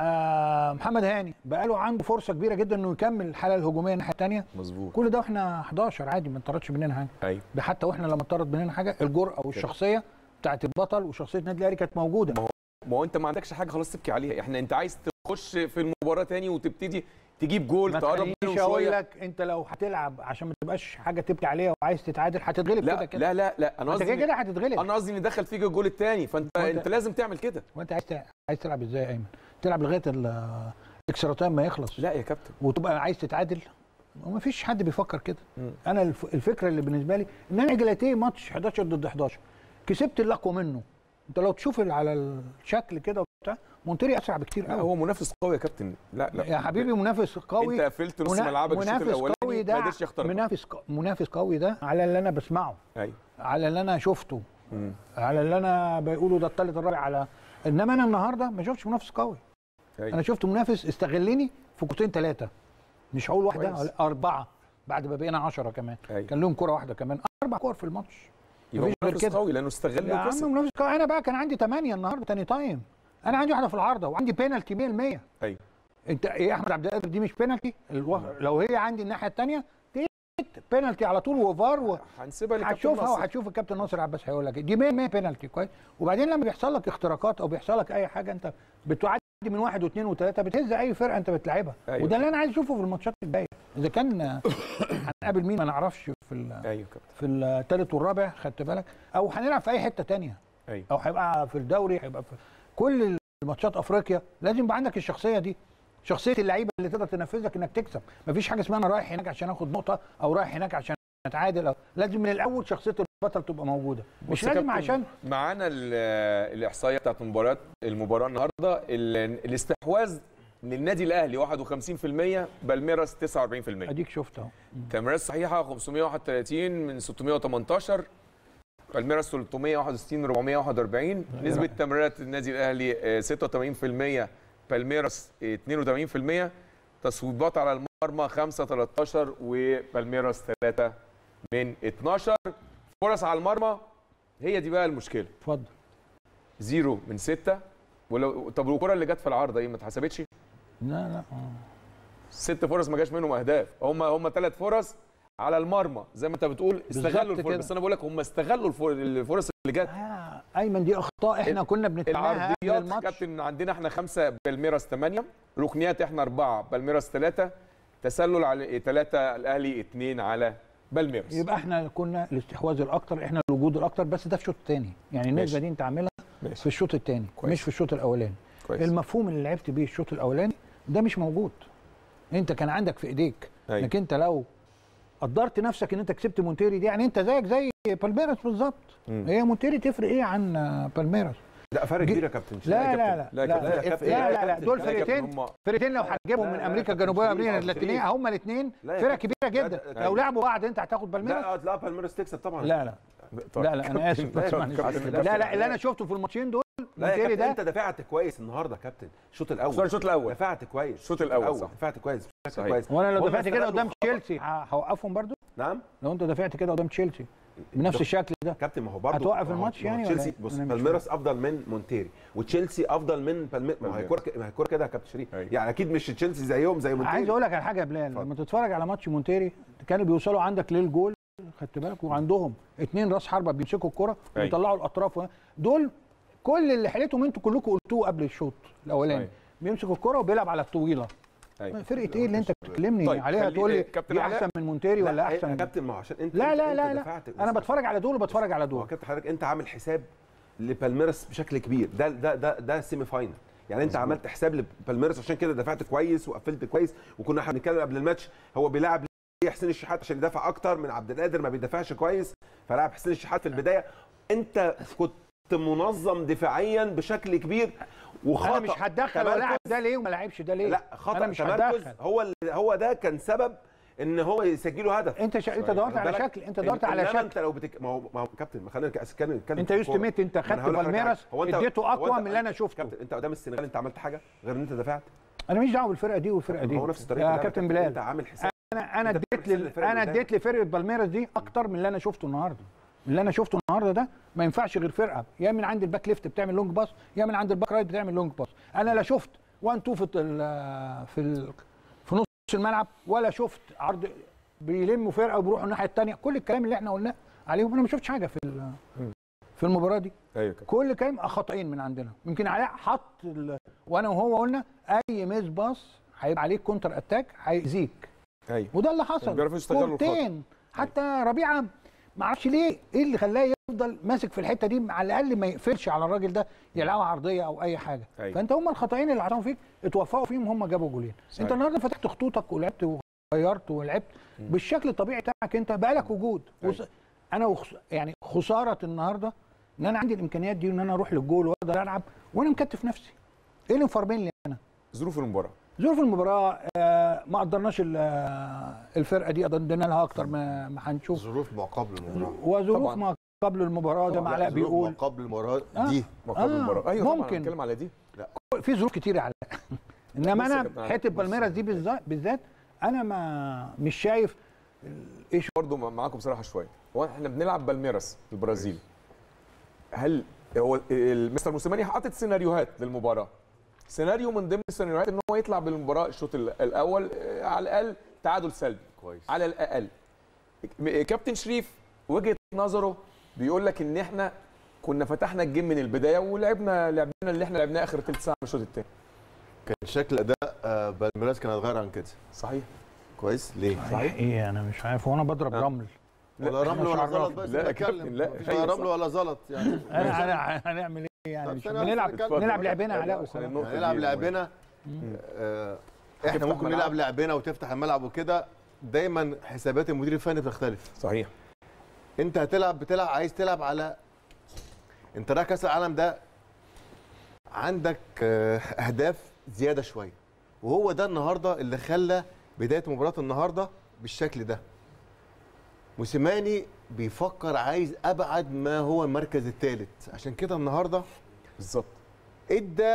آه محمد هاني بقى له عنده فرصه كبيره جدا انه يكمل الحاله الهجوميه الناحيه الثانيه مظبوط كل ده واحنا 11 عادي ما انطردش مننا حاجه ايوه ده حتى واحنا لما انطرد مننا حاجه الجرأه والشخصيه بتاعت البطل وشخصيه النادي الاهلي كانت موجوده ما هو انت ما عندكش حاجه خلاص تبكي عليها احنا انت عايز تخش في المباراه تاني وتبتدي تجيب جول ما تقرب تخلينيش منهم اقول شويه لك انت لو هتلعب عشان ما تبقاش حاجه تبكي عليها وعايز تتعادل هتتغلب لا كده كده لا لا لا انا انت كده قصدي كده هتتغلب انا قصدي ان دخل فيك الجول الثاني فانت وأنت- انت لازم تعمل كده وانت عايز تع- عايز تلعب ازاي يا ايمن تلعب لغايه ال- الاكسترا تايم ما يخلص لا يا كابتن وتبقى عايز تتعادل وما فيش حد بيفكر كده مم. انا الف- الفكره اللي بالنسبه لي ان انا جلاتيه ماتش 11 ضد 11 كسبت اللي اقوى منه انت لو تشوف ال- على الشكل كده وبتاع مونتيري اسرع بكتير لا قوي هو منافس قوي يا كابتن لا لا يا حبيبي منافس قوي انت قفلت نص منا- ملعبك الشوط منافس الاولاني قوي ما ده قدرش يخترق منافس ق- منافس قوي ده على اللي انا بسمعه ايوه على اللي انا شفته مم. على اللي انا بيقولوا ده الثالث الرابع على انما انا النهارده ما شفتش منافس قوي أيوة. انا شفت منافس استغلني في كورتين ثلاثه مش هقول واحده كويس. ولا اربعه بعد ما بقينا 10 كمان أيوة. كان لهم كره واحده كمان اربع كور في الماتش يبقى مفيش غير منافس كده. قوي لانه استغل يا وكسب عم منافس قوي انا بقى كان عندي 8 النهارده تاني تايم انا عندي واحده في العارضه وعندي بينالتي 100% ايوه انت ايه احمد عبد القادر دي مش بينالتي الو... لو هي عندي الناحيه الثانيه بينالتي على طول وفار و... هنسيبها لكابتن هتشوفها ناصر. وهتشوف الكابتن ناصر عباس هيقول لك دي 100 100 بينالتي كويس وبعدين لما بيحصل لك اختراقات او بيحصل لك اي حاجه انت بتعدي من واحد واثنين وثلاثه بتهز اي فرقه انت بتلعبها أيوة. وده اللي انا عايز اشوفه في الماتشات الجايه اذا كان هنقابل مين ما نعرفش في ال... ايوه كابتن في الثالث والرابع خدت بالك او هنلعب في اي حته تانية ايوه او هيبقى في الدوري هيبقى في كل الماتشات افريقيا لازم يبقى عندك الشخصيه دي شخصيه اللعيبه اللي تقدر تنفذك انك تكسب مفيش حاجه اسمها انا رايح هناك عشان اخد نقطه او رايح هناك عشان اتعادل أو لازم من الاول شخصيه البطل تبقى موجوده مش بص يا لازم كابتن، عشان معانا ال- الاحصائيه بتاعت المباراه المباراه النهارده ال- الاستحواذ للنادي الاهلي 51% بالميراس 49% اديك شفت اهو تمريرات صحيحه 531 من 618 بالميراس 361 441 نسبه تمريرات النادي الاهلي آه، 86% بالميراس آه، 82% تصويبات على المرمى 5 13 وبالميراس 3 من 12 فرص على المرمى هي دي بقى المشكله اتفضل زيرو من 6 ولو طب الكره اللي جت في العارضه ايه ما اتحسبتش لا لا آه. ست فرص ما جاش منهم اهداف هم هم ثلاث فرص على المرمى زي ما انت بتقول استغلوا بالظبط الفرص كده. بس انا بقول لك هم استغلوا الفر- الفرص اللي جت آه، ايمن دي اخطاء احنا كنا بنتمناها قبل العرضيات الماتش كابتن عندنا احنا خمسه بالميراس ثمانيه ركنيات احنا اربعه بالميراس ثلاثه تسلل على ثلاثه الاهلي اثنين على بالميراس يبقى احنا كنا الاستحواذ الاكتر احنا الوجود الاكتر بس ده في الشوط الثاني يعني النسبه ماشي. دي انت عاملها ماشي في الشوط الثاني كويس. مش في الشوط الاولاني كويس المفهوم اللي لعبت بيه الشوط الاولاني ده مش موجود انت كان عندك في ايديك أيوة. انك انت لو قدرت نفسك ان انت كسبت مونتيري دي يعني انت زيك زي بالميراس بالظبط مم. هي مونتيري تفرق ايه عن آه، بالميراس لا فرق جي- كبير يا كابتن لا يا لا كابتن. لا لا لا يا لا كابتن. لا, لا يا لا, لا كابتن. دول لا يا كابتن، فرقتين هم- فرقتين لو هتجيبهم لا، من لا، امريكا كابتن الجنوبيه شريف، وامريكا كابتن اللاتينيه شريف. هما الاثنين لا يا فرق كابتن. كبيره لا، جدا ده- لو لا. لعبوا بعض انت هتاخد بالميراس لا لا بالميراس تكسب طبعا لا لا طب لا لا انا اسف لا، بس لا، معلش. كابتن، لا لا اللي انا شفته في الماتشين دول لا يا مونتيري كابتن ده انت دفعت كويس النهارده يا كابتن الشوط الاول سوري الشوط الاول دفعت كويس الشوط الأول، صح. دفعت كويس بشكل صحيح. كويس وانا لو هم دفعت كده استغلوا قدام خطأ. تشيلسي ه- هوقفهم برضو نعم لو انت دفعت كده قدام تشيلسي بنفس ده- الشكل ده كابتن ما هو برضه هتوقف ما هو- الماتش ما هو يعني ولا تشيلسي إيه؟ بص أنا مش بالميراس افضل من مونتيري وتشيلسي افضل من بالميراس ما هي الكوره ما هي الكوره كده يا كابتن شريف أيوة. يعني اكيد مش تشيلسي زيهم زي مونتيري عايز اقول لك على حاجه يا بلال اتفضل. لما تتفرج على ماتش مونتيري كانوا بيوصلوا عندك للجول خدت بالك وعندهم اتنين راس حربه بيمسكوا الكره أيوة. ويطلعوا الاطراف و- دول كل اللي حليتهم انتوا كلكم قلتوه قبل الشوط الاولاني صحيح. بيمسك الكره وبيلعب على الطويله أيوة. فرقه ايه اللي انت بتكلمني طيب، عليها خلي- تقول لي كابتن دي علاء. احسن من مونتيري ولا لا يا احسن كابتن ما هو عشان انت لا انت- لا انت لا لا دفعت انا بتفرج على دول وبتفرج على هو دول كابتن حضرتك انت عامل حساب لبالميراس بشكل كبير ده ده ده ده السيمي فاينل يعني انت عملت حساب لبالميرس عشان كده دفعت كويس وقفلت كويس وكنا احنا بنتكلم قبل الماتش هو بيلعب ليه حسين الشحات عشان يدافع اكتر من عبد القادر ما بيدافعش كويس فلعب حسين الشحات في البدايه انت كنت منظم دفاعيا بشكل كبير وخطا انا مش هتدخل ولا تمركز- ده ليه وما لعبش ده ليه لا خطا انا مش تمركز هتدخل هو اللي هو ده كان سبب ان هو يسجلوا هدف انت شا... انت دورت على بالك؟ شكل انت دورت على إنما شكل انت لو بتك... ما هو ما هو كابتن ما خلينا نتكلم نتكلم انت في يوست الكورة. ميت انت ما أنا خدت هقول لك على حاجة. بالميراس هو أنت- اديته هو اقوى أنت- من اللي انا شفته كابتن انت قدام السنغال انت عملت حاجه غير ان انت دفعت انا ماليش دعوه بالفرقه دي والفرقه دي هو نفس طريقه يا اللعب. كابتن انت بلال عامل حساب انا انا انت اديت بتحسن لل... الفرقة انا اللي اديت لفرقه بالميراس دي اكتر من اللي انا شفته النهارده من اللي انا شفته النهارده ده ما ينفعش غير فرقه يا من عند الباك ليفت بتعمل لونج باس يا من عند الباك رايت بتعمل لونج باس انا لا شفت 1 2 في ال- في ال... في نص الملعب ولا شفت عرض بيلموا فرقه وبيروحوا الناحيه الثانيه كل الكلام اللي احنا قلناه عليهم انا ما شفتش حاجه في ال... في المباراه دي ايوه كابتن كل كلام خطأين من عندنا يمكن علاء حط ال... وانا وهو قلنا اي ميس باص هيبقى عليك كونتر اتاك هيأذيك ايوه وده اللي حصل بيعرفوا يستغلوا الخطأ. كورتين حتى ربيعه ما اعرفش ليه ايه اللي خلاه يفضل ماسك في الحته دي على الاقل ما يقفلش على الراجل ده يلعبها عرضيه او اي حاجه أيوة. فانت هم الخطأين اللي حصلوا فيك اتوفقوا فيهم هم جابوا جولين صحيح. انت النهارده فتحت خطوطك ولعبت وغيرت ولعبت بالشكل الطبيعي بتاعك انت بقى لك وجود أيوة. وص... انا وخس... يعني خساره النهارده ان انا عندي الامكانيات دي وان انا اروح للجول واقدر العب وانا مكتف نفسي ايه اللي مفرمين لي انا ظروف المباراه ظروف المباراه آه ما قدرناش ال- آه، الفرقه دي قدرنا لها اكتر ما ما هنشوف ظروف ما قبل المباراه وظروف طبعاً. ما قبل المباراه زي ما لا، علاء ظروف بيقول ما قبل المباراه آه. دي ما قبل آه، المباراه ايوه طبعا ممكن. نتكلم على دي في ظروف كتير يا علاء انما بص يا انا كابتن علاء، حته بص. بالميراس دي بالذات بالذات انا ما مش شايف ايش برضه معاكم بصراحه شويه هو احنا بنلعب بالميراس البرازيلي هل هو المستر موسيماني حاطط سيناريوهات للمباراه سيناريو من ضمن السيناريوهات ان هو يطلع بالمباراه الشوط ال- الاول آه، على الاقل تعادل سلبي كويس على الاقل م- كابتن شريف وجهه نظره بيقول لك ان احنا كنا فتحنا الجيم من البدايه ولعبنا لعبنا اللي احنا لعبناه اخر ثلث ساعه من الشوط الثاني كان شكل اداء آه، بالميراس كان هيتغير عن كده صحيح كويس ليه؟ صحيح ايه انا مش عارف وانا بضرب آه. رمل ولا رمل ولا عرفنا. زلط بس لا يا بتكلم. كابتن، لا. مفيش أيوة ولا صح. رمل ولا زلط يعني انا انا هنعمل ايه يعني طب مش ثانية بنلعب واحدة، اتفضل. نلعب لعبنا يا علاء عشان وخلاص. النقطة نلعب دي لعبنا آه، احنا تفتح ممكن ملعب. نلعب لعبنا وتفتح الملعب وكده دايما حسابات المدير الفني بتختلف صحيح انت هتلعب بتلعب عايز تلعب على انت رايح كاس العالم ده عندك آه، اهداف زياده شويه وهو ده النهارده اللي خلى بدايه مباراه النهارده بالشكل ده موسيماني بيفكر عايز ابعد ما هو المركز الثالث عشان كده النهارده بالظبط ادى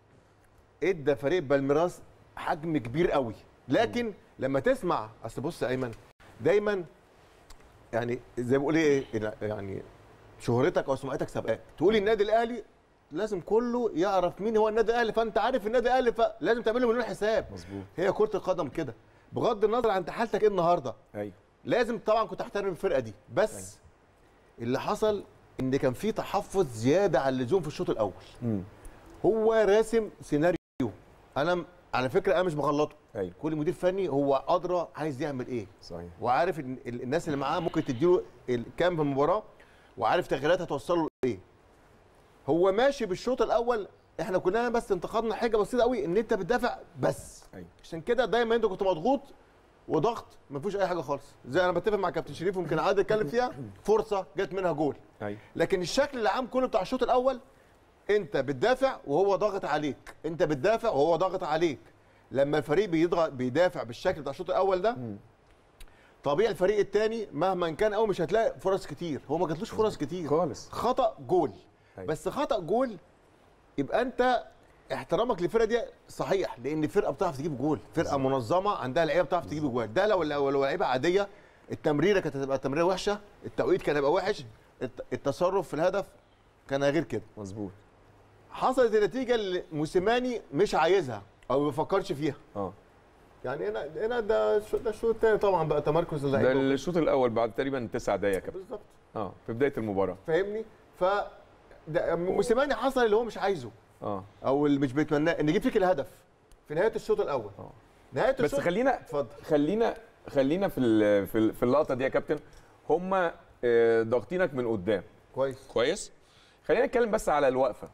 ادى فريق بالميراس حجم كبير قوي لكن لما تسمع اصل بص يا ايمن دايما يعني زي ما بقول ايه يعني شهرتك او سمعتك سابقاك تقول النادي الاهلي لازم كله يعرف مين هو النادي الاهلي فانت عارف النادي الاهلي فلازم تعمل له مليون حساب مظبوط هي كره القدم كده بغض النظر عن حالتك ايه النهارده ايوه لازم طبعا كنت احترم الفرقه دي بس اللي حصل ان كان في تحفظ زياده عن اللزوم في الشوط الاول امم هو راسم سيناريو انا م- على فكره انا مش بغلطه ايوه كل مدير فني هو ادرى عايز يعمل ايه صحيح وعارف ان ال- الناس اللي معاه ممكن تديله ال- كام في المباراه وعارف تغييرات هتوصله لايه هو ماشي بالشوط الاول احنا كلنا بس انتقدنا حاجه بسيطه قوي ان انت بتدافع بس ايوه عشان كده دايما انت كنت مضغوط وضغط ما فيهوش اي حاجه خالص زي انا بتفق مع كابتن شريف ويمكن عادل اتكلم فيها فرصه جت منها جول ايوه لكن الشكل العام كله بتاع الشوط الاول انت بتدافع وهو ضاغط عليك انت بتدافع وهو ضاغط عليك لما الفريق بيضغط بيدافع بالشكل بتاع الشوط الاول ده طبيعي الفريق الثاني مهما كان قوي مش هتلاقي فرص كتير هو ما جاتلوش فرص كتير خالص خطا جول أيوة. بس خطا جول يبقى انت احترامك للفرقه دي صحيح لان فرقه بتعرف تجيب جول فرقه منظمه عندها لعيبه بتعرف تجيب جول ده لو لو لو لعيبه عاديه التمريره كانت هتبقى تمريره وحشه التوقيت كان هيبقى وحش الت- التصرف في الهدف كان غير كده مظبوط حصلت النتيجه اللي موسيماني مش عايزها او ما بيفكرش فيها اه يعني هنا هنا ده الشو- ده الشوط الثاني طبعا بقى تمركز ده اللعيبه الشوط الاول بعد تقريبا تسع دقايق يا كابتن بالظبط اه في بدايه المباراه فاهمني ف ده موسيماني حصل اللي هو مش عايزه اه او اللي مش بيتمناه ان يجيب فيك الهدف في نهايه الشوط الاول آه. نهايه بس الشوط خلينا اتفضل خلينا خلينا في ال- في ال- في اللقطه دي يا كابتن هم ضاغطينك من قدام كويس كويس خلينا نتكلم بس على الوقفه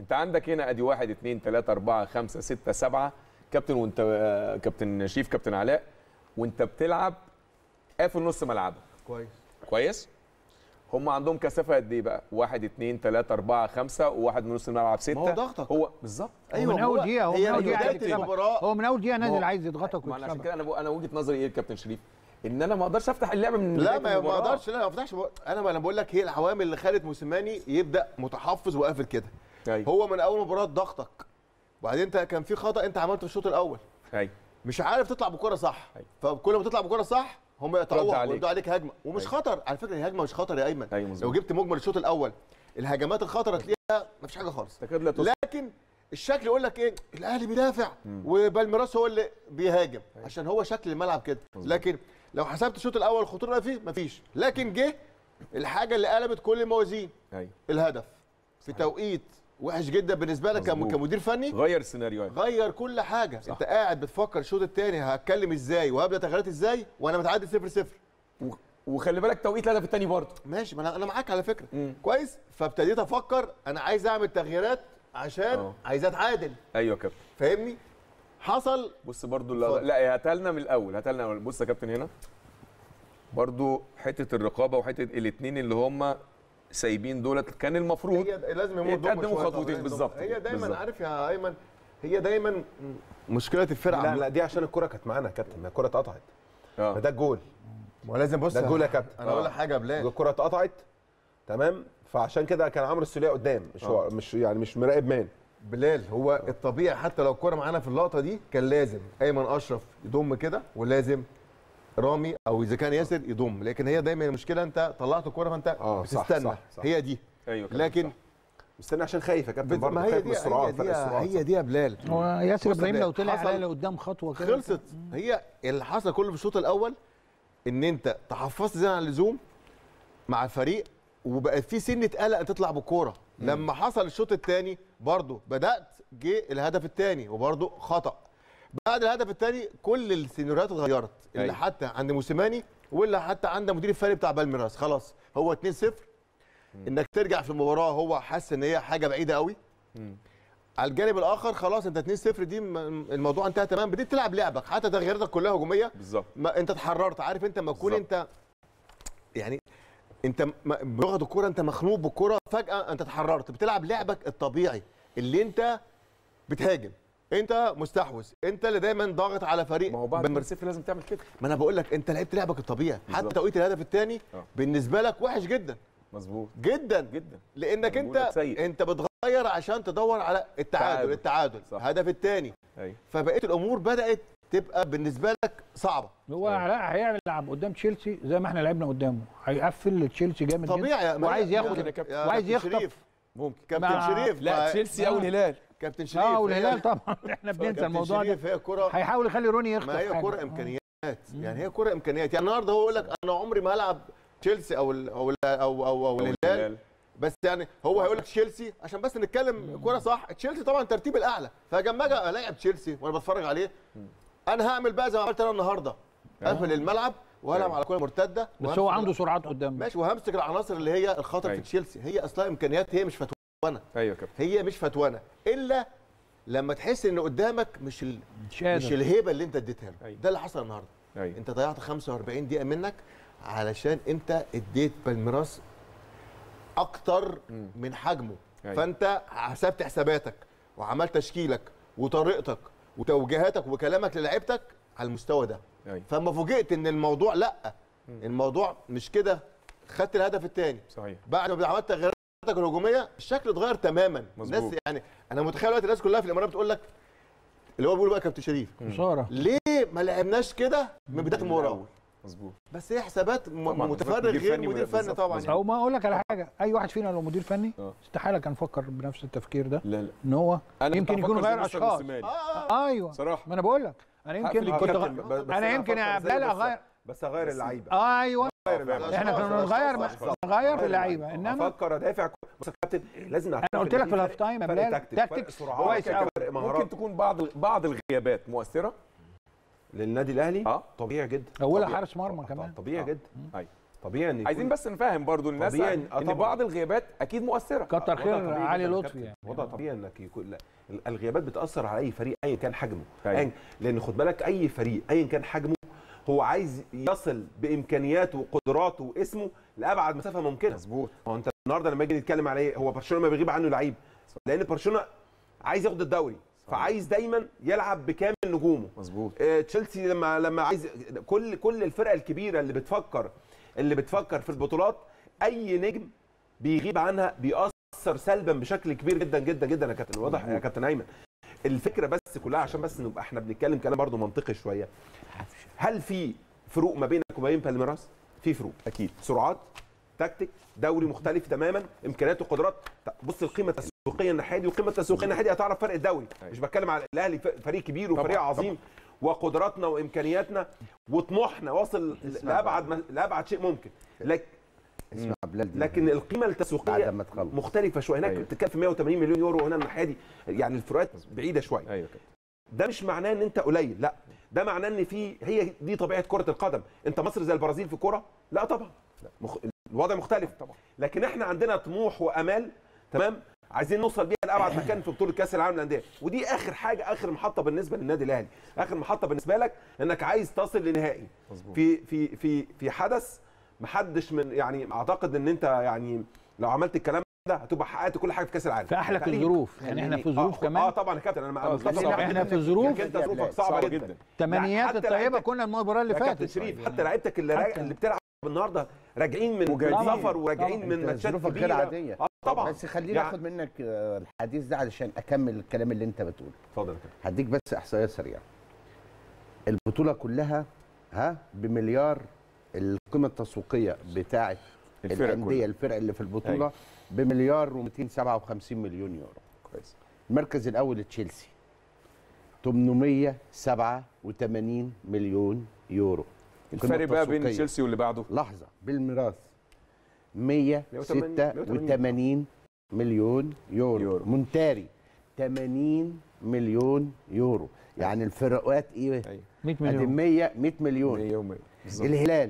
انت عندك هنا ادي واحد اثنين ثلاثة أربعة خمسة ستة سبعة كابتن وانت آه، كابتن شريف كابتن علاء وانت بتلعب قافل نص ملعبك كويس كويس هم عندهم كثافه قد ايه بقى؟ واحد اثنين ثلاثة أربعة خمسة وواحد من نص الملعب ستة ما هو ضغطك. هو بالظبط هو من اول دقيقه هو من هي اول دقيقه بداية عايز يكسبك. المباراة هو من اول دقيقه ما هو- نازل عايز يضغطك ما انا عشان ويكسبك كده انا بقول- انا وجهه نظري ايه كابتن شريف؟ ان انا ما اقدرش افتح اللعبه من لا بداية ما ما المباراة. اقدرش لا ما افتحش بق- انا ما انا بقول لك هي العوامل اللي خلت موسيماني يبدا متحفظ وقافل كده ايوه هو من اول مباراه ضغطك وبعدين انت كان في خطا انت عملته في الشوط الاول ايوه مش عارف تطلع بكره صح أيوة. فكل ما تطلع بكره صح هم رد يقطعوها عليك. ويبدوا عليك هجمه ومش أيوة. خطر على فكره الهجمه مش خطر يا ايمن ايوه لو مظبوط جبت مجمل الشوط الاول الهجمات الخطره تلاقيها مفيش حاجه خالص تكاد لا تصل لكن الشكل يقول لك ايه الاهلي بيدافع وبالميراس هو اللي بيهاجم عشان هو شكل الملعب كده لكن لو حسبت الشوط الاول الخطوره اللي فيه مفيش لكن جه الحاجه اللي قلبت كل الموازين ايوه الهدف في توقيت وحش جدا بالنسبه لك كم- مظبوط. كمدير فني غير السيناريو يعني. غير كل حاجه صح. انت قاعد بتفكر الشوط الثاني هتكلم ازاي وهبدا تغييرات ازاي وانا متعادل 0 0 و- وخلي بالك توقيت الهدف الثاني برضه ماشي ما انا انا معاك على فكره مم. كويس فابتديت افكر انا عايز اعمل تغييرات عشان اه. عايز اتعادل ايوه يا كابتن فاهمني حصل بص برضو اتفضل. لا, لا هاتها لنا من الاول هاتها لنا من الأول. بص يا كابتن هنا برضو حته الرقابه وحته الاثنين اللي هم سايبين دولت كان المفروض هي لازم يمر ضمن يتقدموا شوية خطوتين طبعاً. بالظبط هي دايما بالظبط. عارف يا ايمن هي دايما مشكله الفرقه لا لا دي عشان الكره كانت معانا يا كابتن ما الكره اتقطعت ما اه ده الجول ما لازم بص ده الجول يا كابتن انا اقول لك حاجه يا بلال الكره اتقطعت تمام فعشان كده كان عمرو السوليه قدام مش هو مش يعني مش مراقب مان بلال هو الطبيعي حتى لو الكوره معانا في اللقطه دي كان لازم ايمن اشرف يضم كده ولازم رامي او اذا كان ياسر يضم لكن هي دايما المشكله انت طلعت الكوره فانت اه، صح، بتستنى صح، صح. هي دي ايوه كابتن، لكن صح. مستني عشان خايف يا كابتن بت- برضه ما هي خايف دي من السرعات هي فرق دي السرعات هي دي يا بلال هو ياسر بص يا ابراهيم لو بلال، طلع حصل- عليها لقدام خطوه كده خلصت هي اللي حصل كله في الشوط الاول ان انت تحفظت زي عن اللزوم مع الفريق وبقت في سنه قلق ان تطلع بالكوره لما حصل الشوط الثاني برضه بدات جه الهدف الثاني وبرضه خطا بعد الهدف الثاني كل السيناريوهات اتغيرت اللي أيوة. حتى عند موسيماني واللي حتى عند مدير الفني بتاع بالميراس خلاص هو 2-0 انك ترجع في المباراه هو حاسس ان هي حاجه بعيده قوي مم. على الجانب الاخر خلاص انت 2-0 دي م- الموضوع انتهى تمام بديت تلعب لعبك حتى تغييراتك كلها هجوميه بالظبط ما انت اتحررت عارف انت لما تكون بالظبط. انت يعني انت م- بلغه الكوره انت مخنوق بالكوره فجاه انت اتحررت بتلعب لعبك الطبيعي اللي انت بتهاجم انت مستحوذ انت اللي دايما ضاغط على فريق ما هو بعد بن- ما صفر لازم تعمل كده ما انا بقول لك انت لعبت لعبك الطبيعي حتى بالظبط. توقيت الهدف الثاني اه. بالنسبه لك وحش جدا مظبوط جدا جدا لانك أنا بقول لك انت سيء. انت بتغير عشان تدور على التعادل تعادل. التعادل صح. الهدف الثاني ايوه فبقيت الامور بدات تبقى بالنسبه لك صعبه هو لا هيلعب قدام تشيلسي زي ما احنا لعبنا قدامه هيقفل تشيلسي جامد طبيعي جدا وعايز يا- ياخد يا كابتن. يا وعايز كابتن يخطف. شريف ممكن كابتن مع- شريف لا ما- تشيلسي او الهلال كابتن شريف اه هي- والهلال طبعا احنا بننسى كابتن الموضوع شريف ده هي كره هيحاول يخلي روني يخطف ما هي حاجة. كره آه. امكانيات يعني هي كره امكانيات يعني النهارده هو يقول لك انا عمري ما العب تشيلسي او ال او ال او او, أو الهلال بس يعني هو هيقول لك تشيلسي عشان بس نتكلم كوره صح تشيلسي طبعا ترتيب الاعلى فلما اجي الاعب تشيلسي وانا بتفرج عليه انا هعمل بقى زي ما عملت انا النهارده اقفل الملعب والعب على كوره مرتده بس وهمسك هو ال- عنده سرعات قدام ماشي وهمسك العناصر اللي هي الخطر في أيوة. تشيلسي هي اصلا امكانيات هي مش فتوانه ايوه يا كابتن هي مش فتوانه الا لما تحس ان قدامك مش ال... مش قادر مش الهيبه اللي انت اديتها له أيوة. ده اللي حصل النهارده ايوه انت ضيعت 45 دقيقه منك علشان انت اديت بالميراس اكتر مم. من حجمه أيوة. فانت حسبت حساباتك وعملت تشكيلك وطريقتك وتوجيهاتك وكلامك للاعيبتك على المستوى ده ايوه فاما فوجئت ان الموضوع لا الموضوع مش كده خدت الهدف الثاني صحيح بعد ما عملت تغييراتك الهجوميه الشكل اتغير تماما مظبوط. الناس يعني انا متخيل دلوقتي الناس كلها في الامارات بتقول لك اللي هو بيقول بقى كابتن شريف خساره ليه ما لعبناش كده من بدايه المباراه مظبوط بس هي حسابات م- طبعاً، متفرغ مدير غير فني مدير بالظبط، فني طبعا مظبوط. او ما اقول لك على حاجه اي واحد فينا لو مدير فني اه. استحاله كان فكر بنفس التفكير ده لا لا ان هو انا يمكن كنت يكون هفكر زي غير مستر اشخاص موسيماني. ايوه صراحه ما انا بقول لك انا يمكن هقفل كنت الكابتن. غ... ب- بس انا يمكن يا هفكر زي بلال بس- اغير بس اغير اللعيبه ايوه اغير اللعيبه احنا كنا أشخاص، بنغير أشخاص. نغير في اللعيبه انما افكر ادافع بص يا كابتن لازم انا قلت لك في الهاف تايم يا بلال تاكتكس كويس قوي فرق مهارات ممكن تكون بعض بعض الغيابات مؤثره للنادي الاهلي اه طبيعي جدا اولها طبيعي. حارس مرمى كمان طبيعي آه. جدا ايوه طبيعي ان يكون عايزين بس نفهم برضو الناس طبيعي إن- آه ان طبعاً. بعض الغيابات اكيد مؤثره كتر وضع خير طبيعي علي جداً يا لطفي كابتن. يعني وضع طبيعي انك يكون لا ال- الغيابات بتاثر على اي فريق ايا كان حجمه أيوة. أيا لان خد بالك اي فريق ايا كان حجمه هو عايز يصل بامكانياته وقدراته واسمه لابعد مسافه ممكنه مظبوط هو انت النهارده لما نيجي نتكلم على ايه هو برشلونه ما بيغيب عنه لعيب لان برشلونه عايز ياخد الدوري فعايز دايما يلعب بكامل نجومه مظبوط آه، تشيلسي لما لما عايز كل كل الفرق الكبيره اللي بتفكر اللي بتفكر في البطولات اي نجم بيغيب عنها بيأثر سلبا بشكل كبير جدا جدا جدا يا كابتن واضح يا كابتن ايمن الفكره بس كلها عشان بس نبقى احنا بنتكلم كلام برضو منطقي شويه هل في فروق ما بينك وما بين بالميراس في فروق اكيد سرعات تكتيك دوري مختلف تماما امكانيات وقدرات بص القيمه التسويقيه الناحيه دي والقيمه التسويقيه الناحيه دي هتعرف فرق الدوري أيوة. مش بتكلم على الاهلي ف- فريق كبير وفريق طبعاً، عظيم وقدراتنا وامكانياتنا وطموحنا واصل اسمع لابعد ما- لابعد شيء ممكن لك اسمع بلال دي لكن القيمه بعد التسويقيه ما تخلص مختلفه شويه هناك أيوة. بتتكلم في 180 مليون يورو وهنا الناحيه دي يعني الفروقات بعيده شويه ايوه كده ده مش معناه ان انت قليل لا ده معناه ان في هي دي طبيعه كره القدم انت مصر زي البرازيل في الكوره لا طبعا مخ... الوضع مختلف طبعا لكن احنا عندنا طموح وامال تمام عايزين نوصل بيها لابعد مكان في بطوله كاس العالم للانديه ودي اخر حاجه اخر محطه بالنسبه للنادي الاهلي اخر محطه بالنسبه لك انك عايز تصل لنهائي مظبوط في في في في حدث محدش من يعني اعتقد ان انت يعني لو عملت الكلام ده هتبقى حققت كل حاجه في كاس العالم في احلك تقريباً. الظروف يعني احنا في ظروف آه كمان اه طبعا يا كابتن انا آه، متفق خلينا معاك احنا جداً. في ظروف انت ظروفك صعبه صعبة جدا جدا. تمنيات حتى الطيبه لعيبتك- كنا المباراه اللي يا كابتن فاتت شريف حتى لعيبتك اللي, راجع حتى. اللي بتلعب النهارده راجعين من وجاهزين. سفر وراجعين طبعاً. من انت ماتشات ظروفك غير كبيره عاديه اه طبعا بس خليني يعني- اخد منك آه، الحديث ده علشان اكمل الكلام اللي انت بتقوله اتفضل يا كابتن هديك بس احصائيه سريعه البطوله كلها ها بمليار القيمه التسويقيه بتاعه الفرق الانديه كلها الفرق اللي في البطوله أيوة. بمليار و257 مليون يورو كويس المركز الاول تشيلسي 887 مليون يورو القيمة الفرق بقى بين التسويقية. تشيلسي واللي بعده لحظه بالميراث 186 مليون يورو, يورو. يورو. مونتاري 80 مليون يورو يعني الفروقات ايه ايوه 100 ادي مليون 100 100 مليون 100 و100 بالظبط الهلال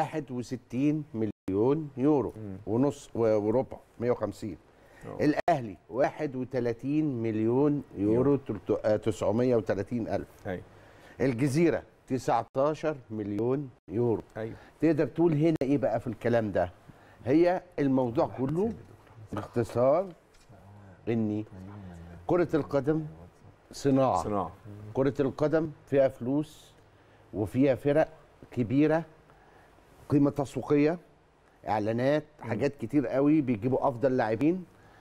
61 مليون يورو مم. ونص و- وربع 150 أوه. الاهلي 31 مليون يورو تلت- آه، 930 الف ايوه الجزيره 19 مليون يورو ايوه تقدر تقول هنا ايه بقى في الكلام ده هي الموضوع كله باختصار اني كرة القدم صناعة صناعه كرة القدم فيها فلوس وفيها فرق كبيرة قيمة تسويقية اعلانات حاجات كتير قوي بيجيبوا افضل لاعبين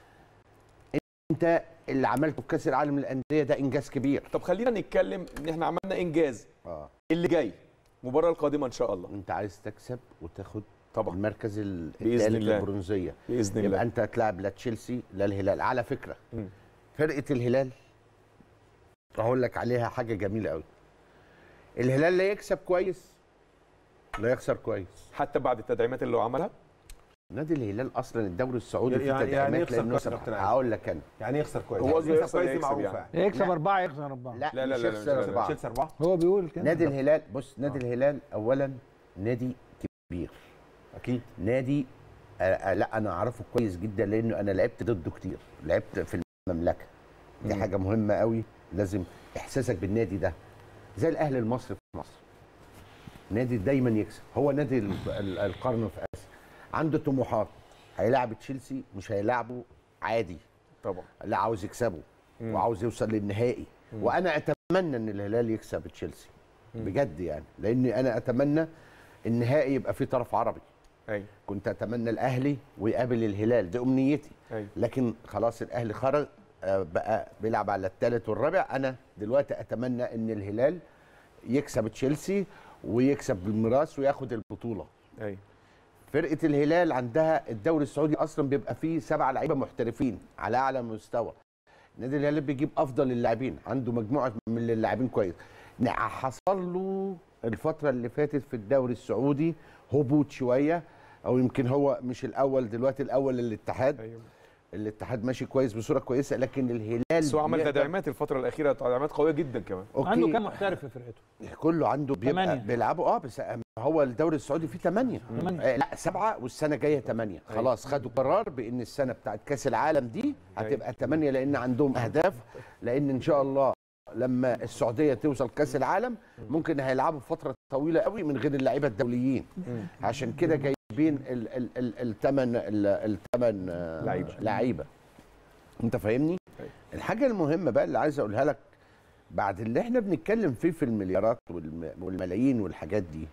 انت اللي عملته في كاس العالم للانديه ده انجاز كبير طب خلينا نتكلم ان احنا عملنا انجاز اه اللي جاي المباراه القادمه ان شاء الله انت عايز تكسب وتاخد طبعا المركز ال- بإذن الثالث الله. البرونزيه باذن يبقى الله انت هتلاعب لا تشيلسي لا الهلال على فكره مم. فرقه الهلال هقول لك عليها حاجه جميله قوي الهلال لا يكسب كويس لا يخسر كويس حتى بعد التدعيمات اللي هو عملها نادي الهلال اصلا الدوري السعودي فيه يعني- يعني تدعيمات يخسر لانه كويس يا كابتن علي. هقول لك انا يعني يخسر كويس هو قصده يخسر يخسر كويس دي يكسب معروفه يعني. يعني يكسب لا. أربعة يخسر أربعة لا لا، لا، مش لا، لا، يخسر لا، لا، أربعة. تشيلسي اربعه هو بيقول كده نادي الهلال بص نادي الهلال اولا نادي كبير اكيد نادي آه آه لا انا اعرفه كويس جدا لانه انا لعبت ضده كتير لعبت في المملكه دي مم. حاجه مهمه قوي لازم احساسك بالنادي ده زي الاهلي المصري في مصر نادي دايما يكسب هو نادي ال- ال- القرن في اسيا عنده طموحات هيلاعب تشيلسي مش هيلاعبه عادي طبعا لا عاوز يكسبه مم. وعاوز يوصل للنهائي مم. وانا اتمنى ان الهلال يكسب تشيلسي مم. بجد يعني لاني انا اتمنى النهائي يبقى فيه طرف عربي ايوه كنت اتمنى الاهلي ويقابل الهلال دي امنيتي ايوه لكن خلاص الاهلي خرج آه، بقى بيلعب على الثالث والرابع انا دلوقتي اتمنى ان الهلال يكسب تشيلسي ويكسب بالميراث وياخد البطوله ايوه فرقه الهلال عندها الدوري السعودي اصلا بيبقى فيه سبع لعيبه محترفين على اعلى مستوى نادي الهلال بيجيب افضل اللاعبين عنده مجموعه من اللاعبين كويس نع- حصل له الفتره اللي فاتت في الدوري السعودي هبوط شويه او يمكن هو مش الاول دلوقتي الاول الاتحاد ايوه الاتحاد ماشي كويس بصوره كويسه لكن الهلال بس هو عمل بيقدر- تدعيمات الفتره الاخيره تدعيمات قويه جدا كمان اوكي عنده كام محترف في فرقته؟ كله عنده بيبقى تمانية. بيلعبوا اه بس هو الدوري السعودي فيه ثمانية تمانية. آه لا سبعة والسنة الجاية ثمانية خلاص خدوا قرار بأن السنة بتاعت كأس العالم دي هتبقى ثمانية لأن عندهم أهداف لأن إن شاء الله لما السعودية توصل كأس العالم ممكن هيلعبوا فترة طويلة قوي من غير اللعيبة الدوليين عشان كده جايبين الثمن الثمن لعيبة. لعيبة أنت فاهمني؟ أيوة. الحاجة المهمة بقى اللي عايز أقولها لك بعد اللي احنا بنتكلم فيه في المليارات والم- والملايين والحاجات دي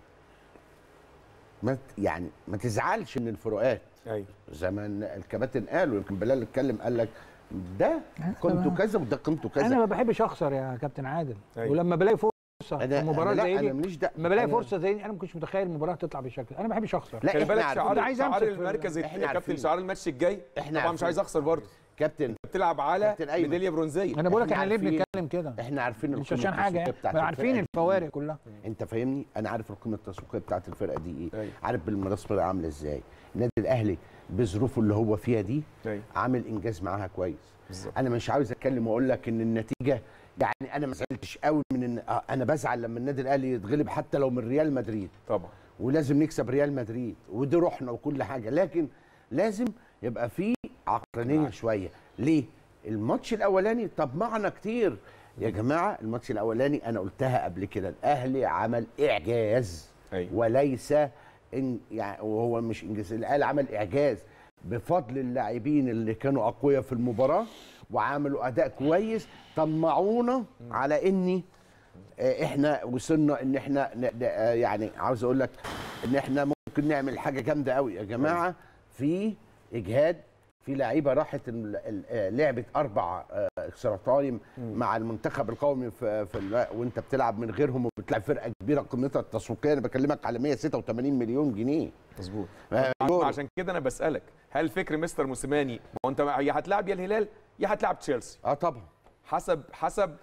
ما ت- يعني ما تزعلش من الفروقات ايوه زي ما ن- الكباتن قالوا يمكن بلال اتكلم قال لك ده كنتوا كذا وده كنتوا انا كذا ما بحبش اخسر يا كابتن عادل أيوة. ولما بلاقي فرصه انا في مباراه أنا لا زي انا دي ماليش ده لما بلاقي أنا- فرصه زي دي انا ما كنتش متخيل المباراه تطلع بالشكل انا ما بحبش اخسر لا خلي احنا بالك عارفين شعار عايز شعار أمسك في- المركز إحنا يا كابتن عارفين. شعار الماتش الجاي إحنا طبعا مش عارفين. عايز اخسر برضه كابتن بتلعب على كابتن أيمن. ميداليه برونزيه انا بقول لك إحنا احنا ليه عارفين. بنتكلم كده احنا عارفين مش القيمة عشان حاجه التسويقية يعني بتاعت ما عارفين الفرقة دي. الفوارق كلها انت فاهمني انا عارف القيمه التسويقيه بتاعت الفرقه دي ايه أيوة. عارف بالمناسبه عامله ازاي النادي الاهلي بظروفه اللي هو فيها دي ايوه عامل انجاز معاها كويس بالظبط انا مش عاوز اتكلم واقول لك ان النتيجه يعني انا ما زعلتش قوي من ان آه، انا بزعل لما النادي الاهلي يتغلب حتى لو من ريال مدريد طبعا ولازم نكسب ريال مدريد ودي روحنا وكل حاجه لكن لازم يبقى في عقلانيه شويه ليه الماتش الاولاني طمعنا كتير يا جماعه الماتش الاولاني انا قلتها قبل كده الاهلي عمل اعجاز أيوة. وليس إن يعني وهو مش انجاز الاهلي عمل اعجاز بفضل اللاعبين اللي كانوا اقوياء في المباراه وعملوا اداء كويس طمعونا على اني آه، احنا وصلنا ان احنا ن- ن- آه، يعني عاوز اقول لك ان احنا ممكن نعمل حاجه جامده قوي يا جماعه في اجهاد في لعيبه راحت ال- ال- آه، لعبت اربع آه، اكسترا تايم مع المنتخب القومي في, في ال- وانت بتلعب من غيرهم وبتلعب فرقه كبيره قيمتها التسويقيه انا بكلمك على 186 مليون جنيه مظبوط آه، يورو. عشان كده انا بسالك هل فكر مستر موسيماني ما هو انت يا هتلاعب يا الهلال يا هتلاعب تشيلسي اه طبعا حسب حسب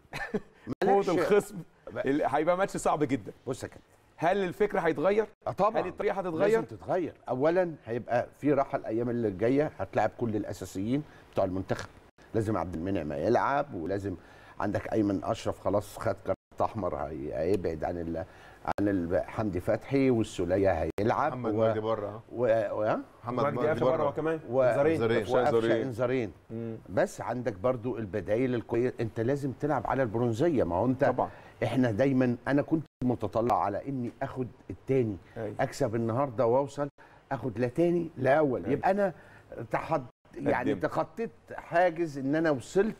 قوه مالكش- الخصم ال- هيبقى ماتش صعب جدا بص يا كابتن هل الفكره هيتغير اه طبعا هل الطريقه لازم هتتغير تتغير اولا هيبقى في راحه الايام اللي جايه هتلاعب كل الاساسيين بتوع المنتخب لازم عبد المنعم يلعب ولازم عندك ايمن اشرف خلاص خد كارت احمر هي- هيبعد عن ال عن ال- حمدي فتحي والسوليه هيلعب محمد و- مجدي بره و... و... محمد مجدي مجدي قافشه بره بره كمان و- زارين زارين. قفشة وقفشه إنذارين. انذارين مم. بس عندك برضو البدايل الكويسه انت لازم تلعب على البرونزيه ما هو انت طبعا احنا دايما انا كنت متطلع على اني اخد التاني أيوة. اكسب النهارده واوصل اخد لا تاني لا اول أيوة. يبقى انا تحد يعني قدمت. تخطيت حاجز ان انا وصلت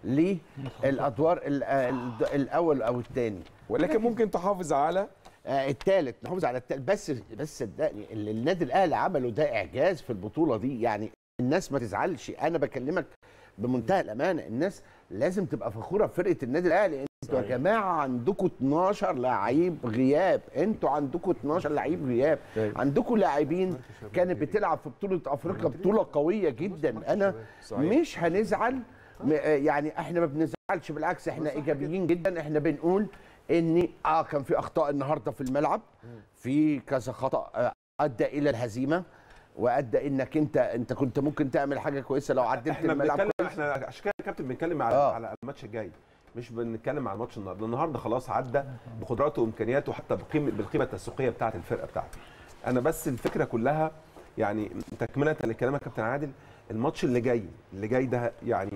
للادوار ال- ال- الاول او الثاني ولكن ممكن تحافظ على الثالث نحافظ على الثالث بس بس صدقني اللي النادي الاهلي عمله ده اعجاز في البطوله دي يعني الناس ما تزعلش انا بكلمك بمنتهى الامانه الناس لازم تبقى فخوره بفرقه النادي الاهلي انتوا يا صحيح. جماعه عندكم 12 لعيب غياب انتوا عندكم 12 لعيب غياب أيوة. عندكم لاعبين كانت بتلعب في بطوله افريقيا بطوله قويه جدا انا صحيح. مش هنزعل م- يعني احنا ما بنزعلش بالعكس احنا ايجابيين جدا احنا بنقول ان اه كان في اخطاء النهارده في الملعب في كذا خطا آه، ادى الى الهزيمه وادى انك انت انت كنت ممكن تعمل حاجه كويسه لو عدلت احنا الملعب بنتكلم كويس احنا عشان كده يا كابتن بنتكلم على آه. على الماتش الجاي مش بنتكلم على الماتش النهارده النهارده خلاص عدى بقدراته وامكانياته حتى بقيمه بالقيمه التسويقيه بتاعه الفرقه بتاعته انا بس الفكره كلها يعني تكمله لكلامك يا كابتن عادل الماتش اللي جاي اللي جاي ده يعني